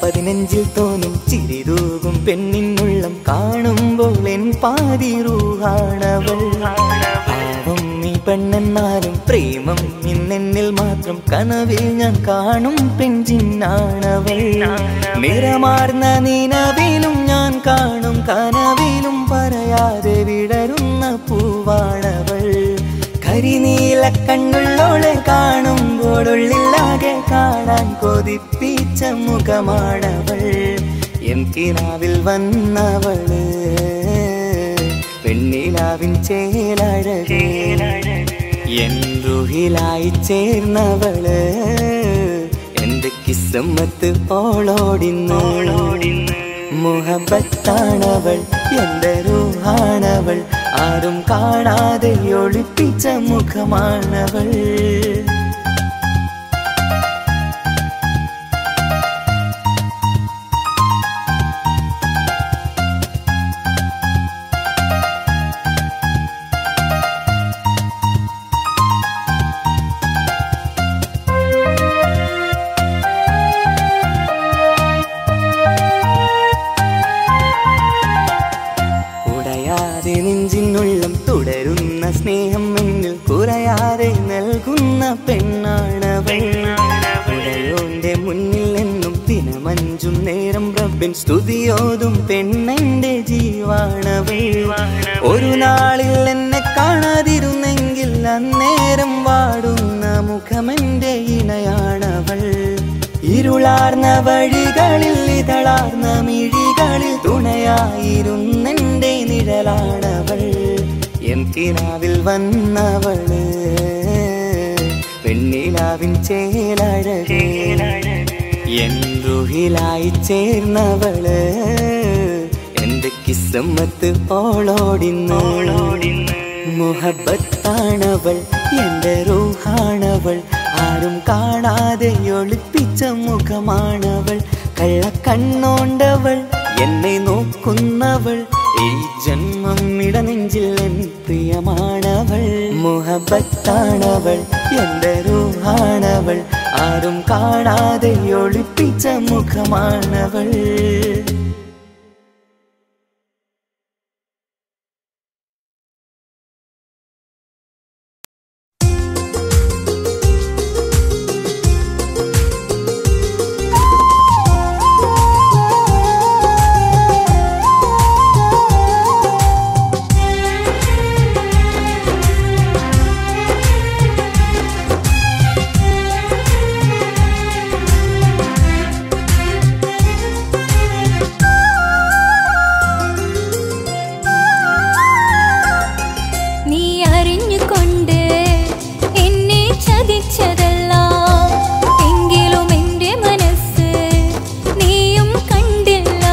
പതിനഞ്ചിൽ തോന്നും ചിരിതൂകും പെണ്ണിനുള്ളം കാണുമ്പോൾ എൻ പാതി റൂഹാണവൾ പാവം നീ പെണ്ണെന്നാലും പ്രേമം ഇന്നെന്നിൽ മാത്രം കനവിൽ ഞാൻ കാണും പെഞ്ചിന്നാണവൾ നിറമാർന്ന നിലവിലും ഞാൻ കാണും കനവിലും പറയാതെ വിടരുന്ന പൂവാണവൾ കരിനീല കണ്ണുള്ളോളെ കാണുമ്പോൾ ഉള്ളിലാകെ കാണാൻ കൊതിപ്പിച്ച മുഖമാണവൾ എൻ കിനാവിൽ വന്നവള് പെണ്ണിലാവിൻ ചേലഴകേ എൻ റുഹിലായി ചേർന്നവള് എന്റെ കിസ്സമ്മത്ത് ഓളോടിന്ന് മുഹബത്താണവൾ എന്റെ റൂഹാണവൾ ആരും കാണാതെ ഒളിപ്പിച്ച മുഖമാണവൾ ഉടയാതെ നെഞ്ചിനുള്ളം തുടരുന്ന സ്നേഹം എന്നിൽ കുറയാതെ നൽകുന്ന പെണ്ണാണവൾ ഉടയോന്റെ മുന്നിൽ എന്നും ദിനമഞ്ചും നേരം റബ്ബിൻ സ്തുതിയോതും പെണ്ണെന്റെ ജീവാണവൾ ഒരു നാളിൽ എന്നെ കാണാതിരുന്നെങ്കിൽ അന്നേരം വാടുന്ന മുഖമെന്റെ ഇണയാണവൾ ഇരുളാർന്ന വഴികളിൽ ഇതളാർന്ന മിഴികളിൽ തുണയായിരുന്നെന്റെ നിഴലാണവൾ എൻ കിനാവിൽ വന്നവള് പെണ്ണിലാവിൻ ചേലഴകേ എൻ റുഹിലായി ചേർന്നവള് എന്റെ കിസ്സമ്മത്ത് ഓളോടിന്ന് മുഹബത്താണവൾ എന്റെ റൂഹാണവൾ ആരും കാണാതെ ഒളിപ്പിച്ച മുഖമാണവൾ കള്ളക്കണ്ണോണ്ടവൾ എന്നെ നോക്കുന്നവൾ ഈ ജന്മം ഇടനെഞ്ചിൽ എൻ പ്രിയമാണവൾ മുഹബത്താണവൾ എന്റെ റൂഹാണവൾ ആരും കാണാതെ ഒളിപ്പിച്ച മുഖമാണവൾ നീ അറിഞ്ഞുകൊണ്ട് എന്നെ ചതിച്ചതല്ല എങ്കിലും എൻ്റെ മനസ്സ് നീയും കണ്ടില്ല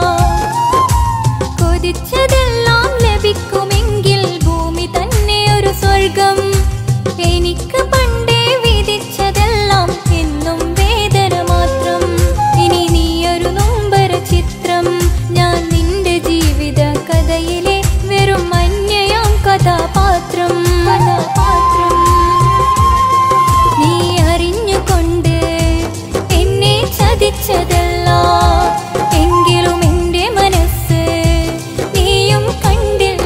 കൊതിച്ചതെല്ലാം ലഭിക്കുമെങ്കിൽ ഭൂമി തന്നെ ഒരു സ്വർഗം എനിക്ക് പണ്ടേ വിധിച്ചതെല്ലാം എന്നും വേദന മാത്രം ഇനി നീയൊരു നൊമ്പര ചിത്രം ഞാൻ നിന്റെ ജീവിത കഥയിലെ വെറും അന്യയാം കഥാപാത്രം കഥാപാത്രം നീ അറിഞ്ഞുകൊണ്ട് എന്നെ ചതിച്ചതല്ല എങ്കിലും എൻ്റെ മനസ്സ് നീയും കണ്ടില്ല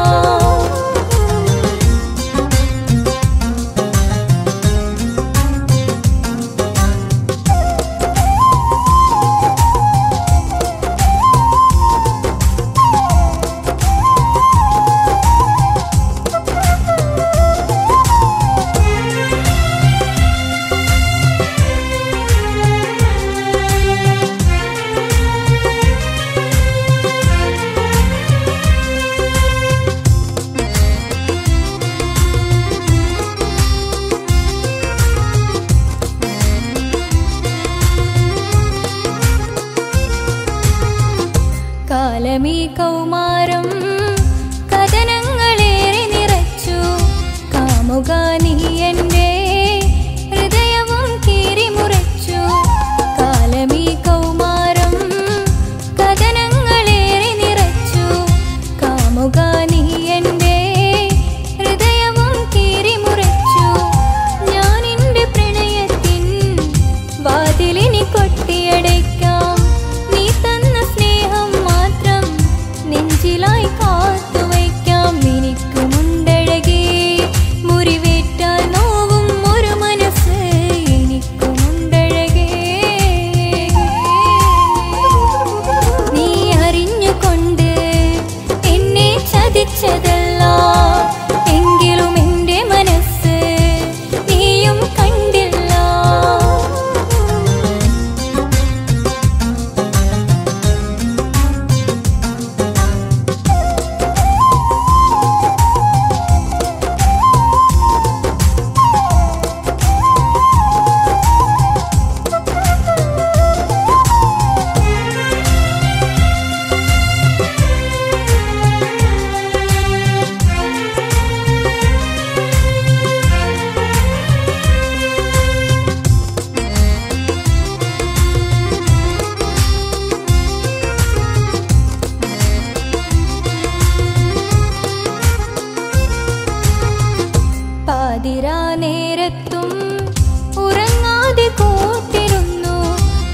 കാലമീ കൗമാരം കഥനങ്ങളേറെ നിറച്ചു കാമുക നീ എൻ്റെ ഹൃദയവും കീറി മുറിച്ചു കാലമീ കൗമാരം കഥനങ്ങളേറെ നിറച്ചു കാമുക നീ എൻ്റെ ഹൃദയവും കീറി മുറിച്ചു ഞാൻ എൻ്റെ പ്രണയത്തിൻ വാതിലിനി കൊട്ടിയടയ്ക്കാം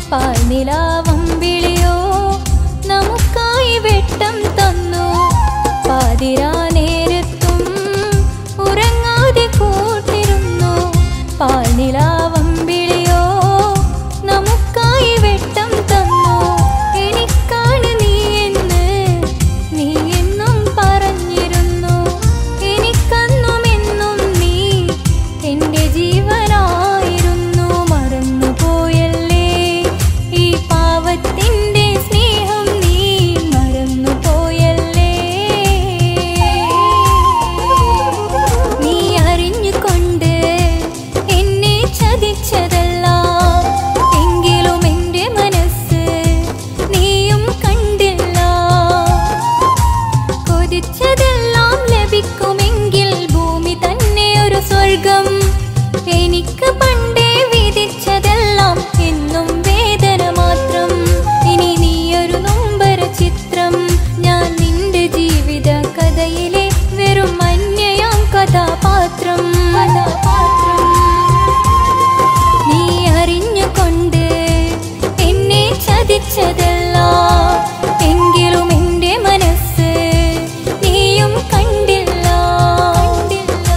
പാൽനിലാവം വിളിയോ നമുക്കായി വെട്ടം തന്നു പാതിരാ നേരത്തും ഉറങ്ങാതെ കൂട്ടിരുന്നു പാൽനിലാവം വിളിയോ നമുക്കായി വെട്ടം തന്നു എനിക്കാണ് നീ എന്ന് നീ എന്നും പറഞ്ഞിരുന്നു എനിക്കന്നും എന്നും നീ എന്റെ ജീവനായിരുന്നു മറന്നുപോയല്ലേ ഈ പാവത്തിന്റെ സ്നേഹം നീ മറന്നുപോയല്ലേ നീ അറിഞ്ഞുകൊണ്ട് എന്നെ ചതിച്ചതല്ല എങ്കിലും എന്റെ മനസ്സ് നീയും കണ്ടില്ല കൊതിച്ചതെല്ലാം ലഭിക്കുമെങ്കിൽ ഭൂമി തന്നെ ഒരു സ്വർഗം എനിക്ക് പണ്ടേ വിധിച്ചതെല്ലാം എന്നും വേദന മാത്രം ഇനി നീയൊരു നൊമ്പര ചിത്രം ഞാൻ നിന്റെ ജീവിത കഥയിലെ വെറും അന്യയാം കഥാപാത്രം കഥാപാത്രം നീ അറിഞ്ഞുകൊണ്ട് എന്നെ ചതിച്ചതല്ല എങ്കിലും എന്റെ മനസ്സ് നീയും കണ്ടില്ല കണ്ടില്ല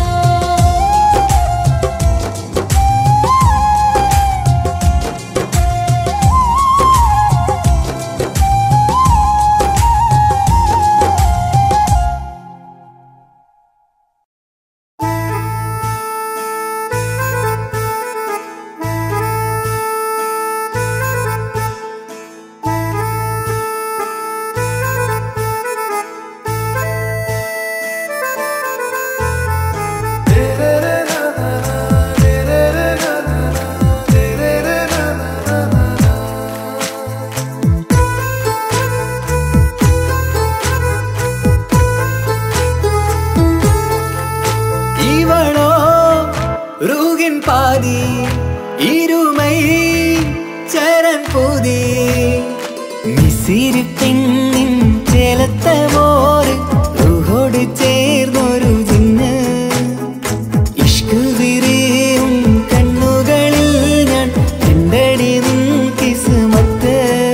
இவளோ ரூகின் பாதி இருமை சரண் பூதி മിസിരി പെണ്ണിൻ ചേലത്തെ മോര് റൂഹോട് ചേർന്നൊരു ജിന്ന് ഇഷ്ക് വിരിയും കണ്ണുകളിൽ ഞാൻ കണ്ടടി നിൻ കിസ്മത്ത്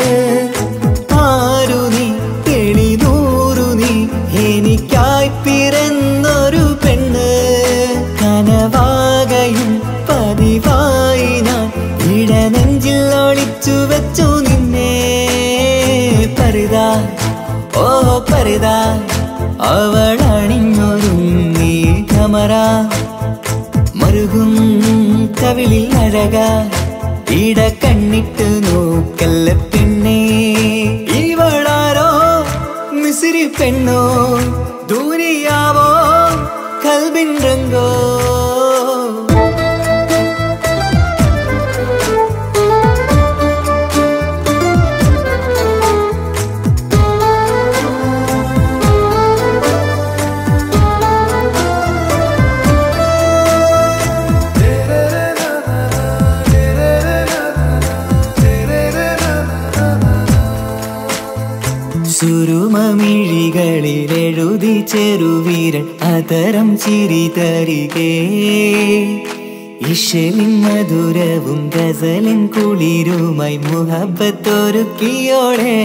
ആരു നീ തെളിനൂറു നീ എനിക്കായി പിറന്നൊരു പെണ്ണ് കനവാകയും പതിവായി ഞാൻ ഇടനെഞ്ചിൽ ഒളിച്ചു വെച്ചു നിന്നെ പരിതാ ഓ പരിതാ അവൾ അണിഞ്ഞൊരുങ്ങി കമറ മറുകും കവിളിൽ അഴക ഇട കണ്ണിട്ട് നോക്കല്ല പെണ്ണേ ഇവളാരോ മിസിരി പെണ്ണോ ദൂരിയാവോ കൽബിൻ രംഗോ സുരുമമിഴികളിൽ എഴുതി ചെറുവീരൻ അതരം ചിരി തരികേ ഇഷലിൻ മധുരവും ഗസലിൻ കുളിരുമായി മുഹബത്തൊരുക്കിയോടെ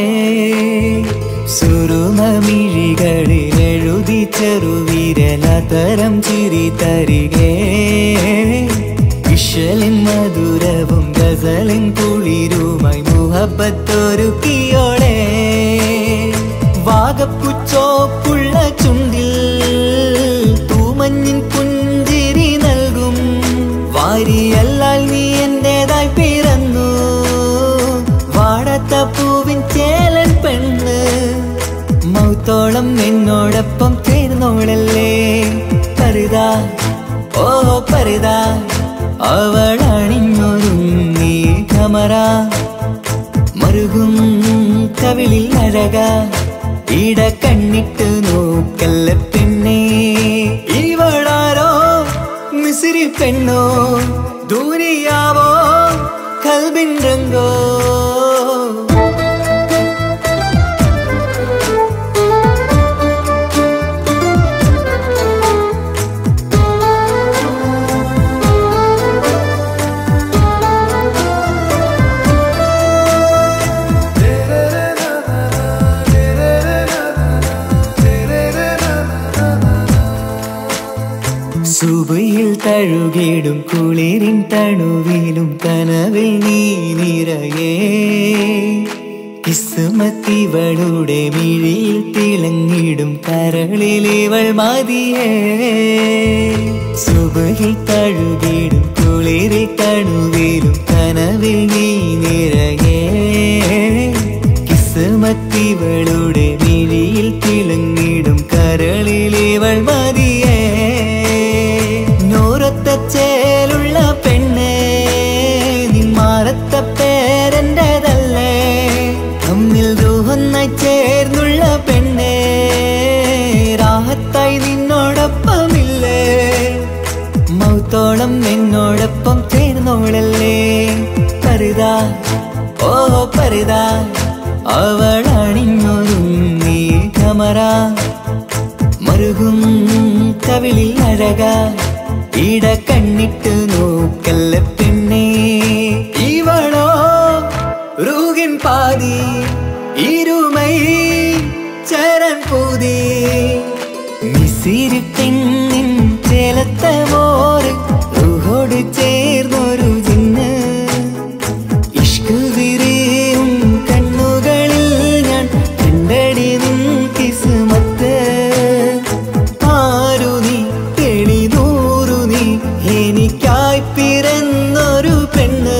സുരുമമിഴികളിൽ എഴുതി ചെറുവീരൻ അതരം ചിരി തരികേ ഇഷലിൻ മധുരവും ഗസലിൻ കുളിരുമായി മുഹബത്തൊരുക്കിയോടെ വാഗപ്പുച്ചോപ്പുള്ള ചുണ്ടിൽ തൂമഞ്ഞിൻ പുഞ്ചിരി നൽകും വാരിയല്ലാൽ നീ എന്റേതായി പിറന്നു വാടത്ത പൂവിൻ ചേലൻ പെണ്ണ് മൗത്തോളം നിന്നോടൊപ്പം ചേർന്നോളല്ലേ പരിതാ ഓ പരിതാ അവൾ അണിഞ്ഞൊരുങ്ങി കമറ മറുകും കവിളിൽ അഴക ഇട കണ്ണിട്ട് നോക്കല്ല പെണ്ണേ ഇവളാരോ മിസിരി പെണ്ണോ ദൂരിയാവോ കൽബിൻ രംഗോ കിസ്മത്തിവളുടെ മിഴിയിൽ തിളങ്ങിടും കരളിലിവൾ മതിയേ സുബഹിൽ തഴുകിടും കുളിരിൽ തണുവിലും കനവിൽ നീ നിറയേ കിസ്മത്തിവളുടെ മിഴിയിൽ തിളങ്ങിടും കരളിലിവൾ മതിയേ നോരത്ത ചേലുള്ള പെണ്ണേ നിന്മാറത്ത പേരെൻ്റെതല്ലേ തമ്മിൽ ദൂഹൊന്നായി ചേർന്നുള്ള പെണ്ണേ രാഹത്തായി നിന്നോടൊപ്പമില്ലേ മൗത്തോളം എന്നോടൊപ്പം ചേർന്നോളല്ലേ പരുതാ ഓ പരുതാ അവളണിഞ്ഞൊരുങ്ങി കമറ മറുകും കവിളിൽ അഴക ഇട കണ്ണിട്ട് നോക്കല്ല പെണ്ണേ ഇവളോ റൂകിൻ പാതി ഇരുമൈ ചരൻ പൂതി മിസിരി പെണ്ണിൻ ചേലത്ത മോറ് റൂഹോട് ചേർന്നൊരു ജിന്ന് ഇഷ്ക് വിരിയും കണ്ണുകളിൽ ഞാൻ കണ്ടടി നിൻ കിസ്മത്ത് ആരു നീ തെളിനൂറു നീ എനിക്കായി പിറന്നൊരു പെണ്ണ്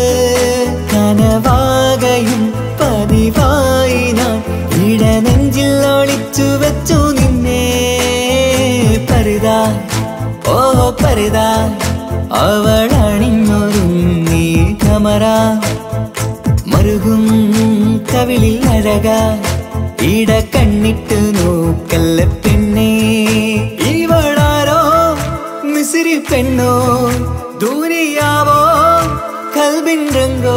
കനവാകയും പതിവായി ഞാൻ ഇടനെഞ്ചിൽ ഒളിച്ചു വെച്ചു നിന്നെ പരുതാ ഓ പരുതാ അവളണിഞ്ഞൊരുങ്ങി കമറ മറുകും കവിളിൽ അഴക ഇട കണ്ണിട്ട് നോക്കല്ല പെണ്ണേ ഇവളാരോ മിസിരി പെണ്ണോ ദൂരിയാവോ കൽബിൻ രംഗോ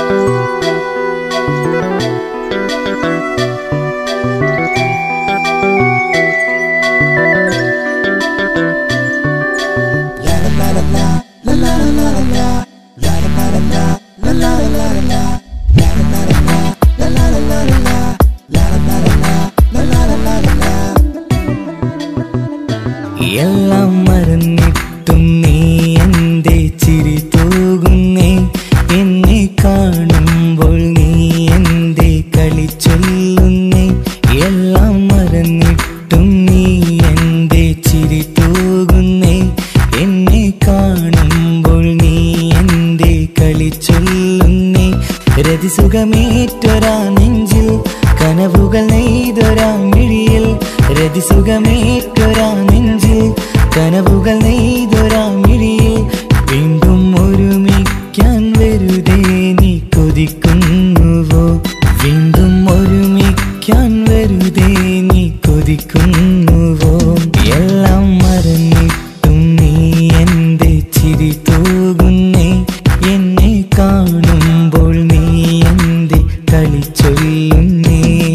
എല്ലാം മറന്നിട്ടും നീ എന്റെ ചിരി തൂകുന്നേ എന്നെ കാണുമ്പോൾ നീ എന്റെ കളി ചൊല്ലുന്നേ എല്ലാം മറന്നിട്ടും നീ എന്റെ ചിരി തൂകുന്നേ എന്നെ കാണുമ്പോൾ നീ എന്റെ കളി ചൊല്ലുന്നേ രതിസുഖമേറ്റൊരാ നെഞ്ചിൽ കനവുകൾ നെയ്തൊരാ മിഴിയിൽ രതിസുഖമേറ്റൊരാ നെഞ്ചിൽ കനവുകൾ നെയ്തൊരാ മിഴിയിൽ വീണ്ടും ഒരുമിക്കാൻ വെറുതെ നീ കൊതിക്കുന്നുവോ വീണ്ടും ഒരുമിക്കാൻ വെറുതെ നീ കൊതിക്കുന്നുവോ എല്ലാം മറന്നിട്ടും നീ എന്റെ ചിരി തൂകുന്നേ എന്നെ കാണുമ്പോൾ നീ എന്റെ കളി ചൊല്ലുന്നേ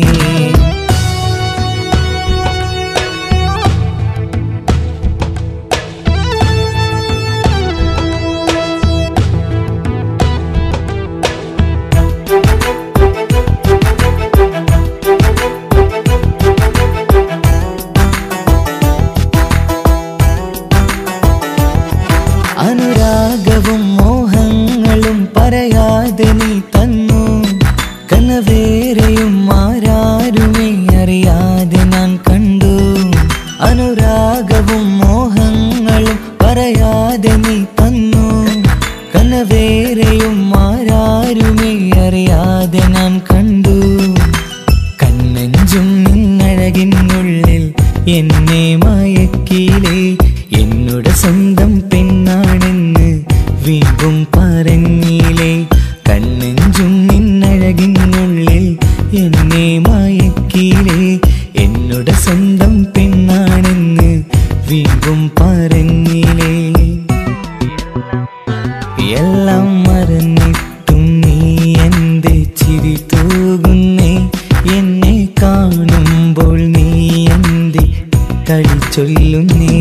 അനുരാഗവും മോഹങ്ങളും പറയാതെ നീ തന്നു കനവേറെയും ആരാരുമേ അറിയാതെ ഞാൻ കണ്ടു അനുരാഗവും മോഹങ്ങളും പറയാതെ നീ തന്നു കനവേറെയും ആരാരുമേ അറിയാതെ ഞാൻ കണ്ടു കണ്ണഞ്ചും നിന്നഴകിനുള്ളിൽ എന്നെ മയക്കിയിലേ എന്നോട് സ്വന്തം പെണ്ണാണെന്ന് വീണ്ടും പറഞ്ഞില്ലേ കണ്ണഞ്ചും നിന്നഴകിനുള്ളിൽ എന്നെ മയക്കിയിലേ എന്നോട് സ്വന്തം പെണ്ണാണെന്ന് വീണ്ടും പറഞ്ഞില്ലേ എല്ലാം മറന്നിട്ടും നീ എന്റെ ചിരി തൂകുന്നേ എന്നെ കാണുമ്പോൾ നീ എന്റെ കളി ചൊല്ലുന്നേ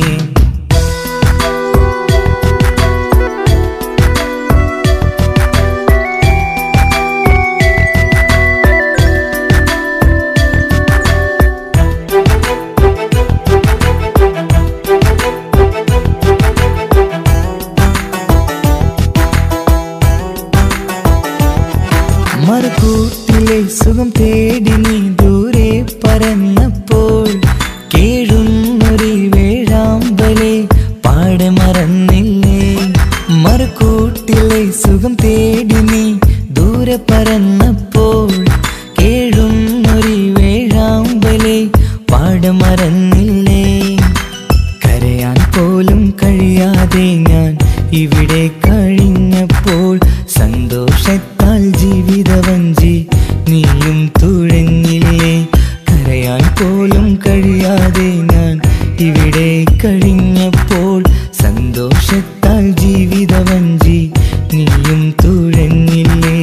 മറുകൂട്ടിലെ സുഖം തേടി നീ ദൂരെ പറന്നപ്പോൾ കേഴുന്നൊരു വേഴാമ്പലെ പാടെ മറന്നില്ലേ മറുകൂട്ടിലെ സുഖം തേടി നീ ദൂരെ പറന്നപ്പോൾ കേഴുന്നൊരു വേഴാമ്പലെ പാടെ മറന്നില്ലേ കരയാൻ പോലും കഴിയാതെ ഞാൻ ഇവിടെ കഴിഞ്ഞപ്പോൾ സന്തോഷത്താൽ ജീവിതവഞ്ചി നീയും തുഴഞ്ഞില്ലേ കരയാൻ പോലും കഴിയാതെ ഞാൻ ഇവിടെ കഴിഞ്ഞപ്പോൾ സന്തോഷത്താൽ ജീവിതവഞ്ചി നീയും തുഴഞ്ഞില്ലേ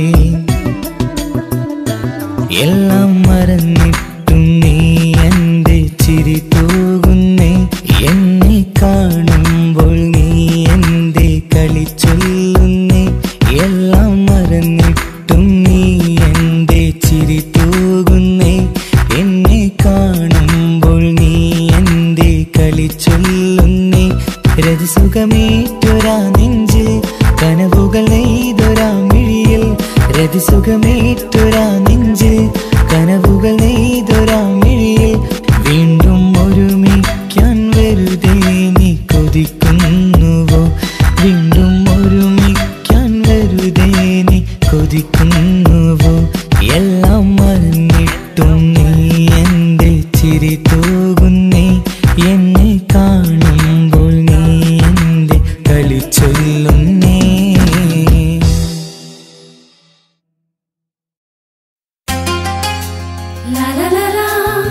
എല്ലാം മറന്നിട്ടും നീ എന്റെ ചിരി തൂകുന്നേ എന്നെ കാണുമ്പോൾ നീ എന്റെ കളി ചൊല്ലുന്നേ എല്ലാം മറന്നിട്ടും നീ എന്റെ ചിരി തൂകുന്നേ എന്നെ കാണുമ്പോൾ നീ എന്റെ കളി ചൊല്ലുന്നേ രതിസുഖമേറ്റൊരാ നെഞ്ചിൽ കനവുകൾ നെയ്തൊരാ മിഴിയിൽ രതിസുഖമേറ്റൊരാ നെഞ്ചിൽ കനവുകൾ നെയ്തൊരാ മിഴിയിൽ വീണ്ടും ഒരുമിക്കാൻ വെറുതെ നീ കൊതിക്കുന്നുവോ വീണ്ടും ഒരുമിക്കാൻ വെറുതെ നീ കൊതിക്കുന്നുവോ എല്ലാം മറന്നിട്ടും നീ എന്റെ ചിരി തൂകുന്നേ എന്നെ കാണുമ്പോൾ നീ എന്റെ കളി ചൊല്ലുന്നേ La la la la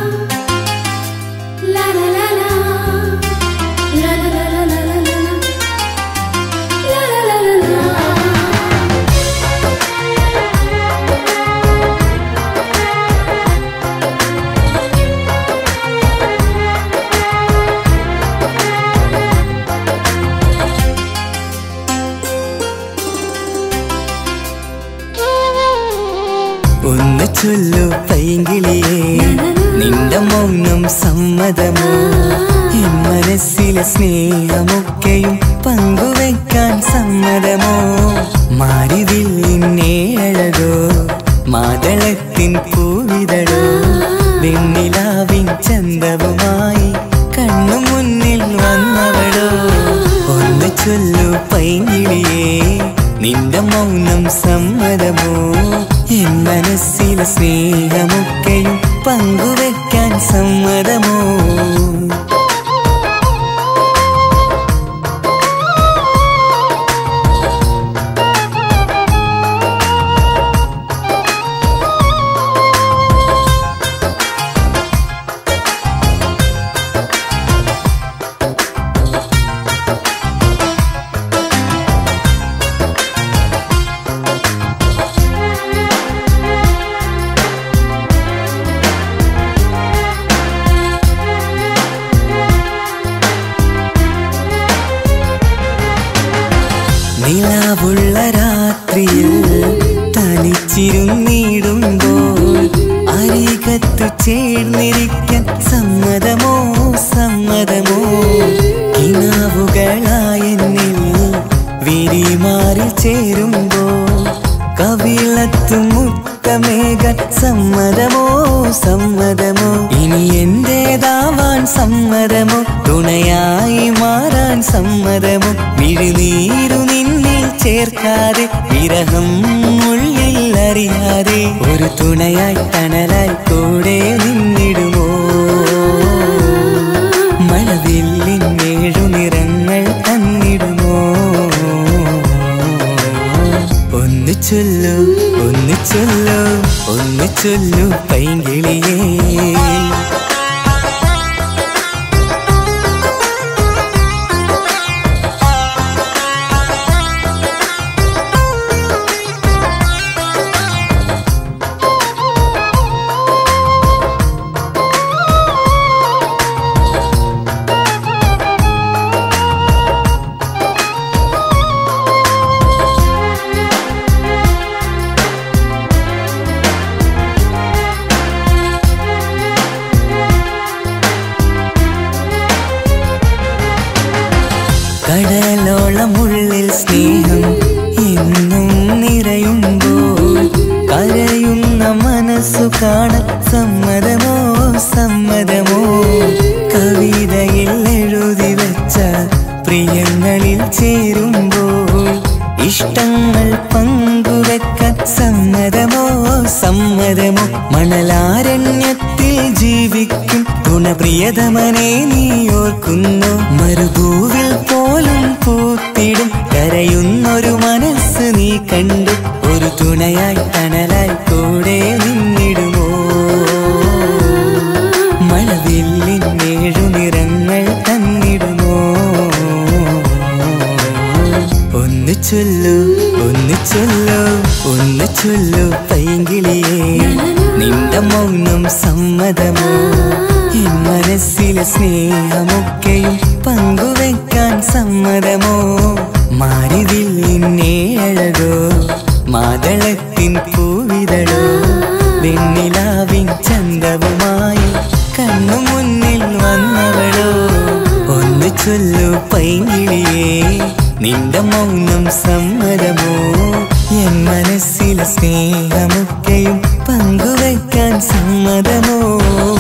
La la la la La la la la la la la La la la la la ഒന്ന് ചൊല്ലു പൈങ്കിളിയേ നിന്റെ മൗനം സമ്മതമോ എൻ മനസ്സിലെ സ്നേഹമൊക്കെയും പങ്കുവെക്കാൻ സമ്മതമോ മാരിവില്ലിന്നേഴകോ മാതളത്തിൻ പൂവിതളോ വെണ്ണിലാവിൻ ചന്തവുമായി കണ്ണു മുന്നിൽ വന്നവളോ ഒന്ന് ചൊല്ലു പൈങ്കിളിയേ നിന്റെ മൗനം സമ്മതമോ എൻ മനസ്സിലെ സ്നേഹമൊക്കെയും പങ്കുവെക്കാൻ സമ്മതമോ നിലാവുള്ള രാത്രിയിൽ തനിച്ചിരുന്നിടുമ്പോൾ അരികത്തു ചേർന്നിരിക്കാൻ സമ്മതമോ സമ്മതമോ കിനാവുകളായ എന്നിൽ വിരിമാറി ചേരുമ്പോൾ കവിളത്തു മുത്തമേകാൻ സമ്മതമോ സമ്മതമോ ഇനി എന്റേതാവാൻ സമ്മതമോ തുണയായി മാറാൻ സമ്മതമോ വിഴുനീരു നിന്നിൽ ചേർക്കാതെ വിരഹം ഉള്ളിൽ അറിയാതെ ഒരു തുണയായി തണലായി കൂടെ നിന്നിടുമോ മഴവില്ലിൻ ഏഴു നിറങ്ങൾ തന്നിടുമോ ഒന്ന് ചൊല്ലു ഒന്ന് ചൊല്ലു ഒന്ന് ചൊല്ലു പൈങ്കിളിയേ കടലോളമുള്ളിൽ സ്നേഹം എന്നും നിറയുമ്പോൾ കരയുന്ന മനസ്സു കാണാൻ സമ്മതമോ സമ്മതമോ കവിതയിൽ എഴുതി വെച്ച പ്രിയങ്ങളിൽ ചേരുമ്പോൾ ഇഷ്ടങ്ങൾ പങ്കുവെക്കാൻ സമ്മതമോ സമ്മതമോ മണലാരണ്യത്തിൽ ജീവിക്കും ഗുണപ്രിയതമനെ നീ ഓർക്കുന്നു മരുഭൂവിൽ പോലും പൂത്തിടും കരയുന്നൊരു മനസ്സ് നീ കണ്ടു ഒരു തുണയായി തണലായി കൂടെ നിന്നിടുമോ മഴവില്ലിൻ ഏഴു നിറങ്ങൾ തന്നിടുമോ ഒന്ന് ചൊല്ലു ഒന്ന് ചൊല്ലു ഒന്ന് ചൊല്ലു പൈങ്കിളിയേ നിന്റെ മൗനം സമ്മതമോ എൻ മനസ്സിലെ സ്നേഹമൊക്കെയും പങ്കുവെക്കാൻ സമ്മതമോ മാരിവില്ലിന്നേഴകോ മാതളത്തിൻ പൂവിതളോ വെണ്ണിലാവിൻ ചന്തവുമായി കണ്ണു മുന്നിൽ വന്നവളോ ഒന്ന് ചൊല്ലു പൈങ്കിളിയേ നിന്റെ മൗനം സമ്മതമോ എൻ മനസ്സിലെ സ്നേഹമൊക്കെയും പങ്കുവെക്കാൻ സമ്മതമോ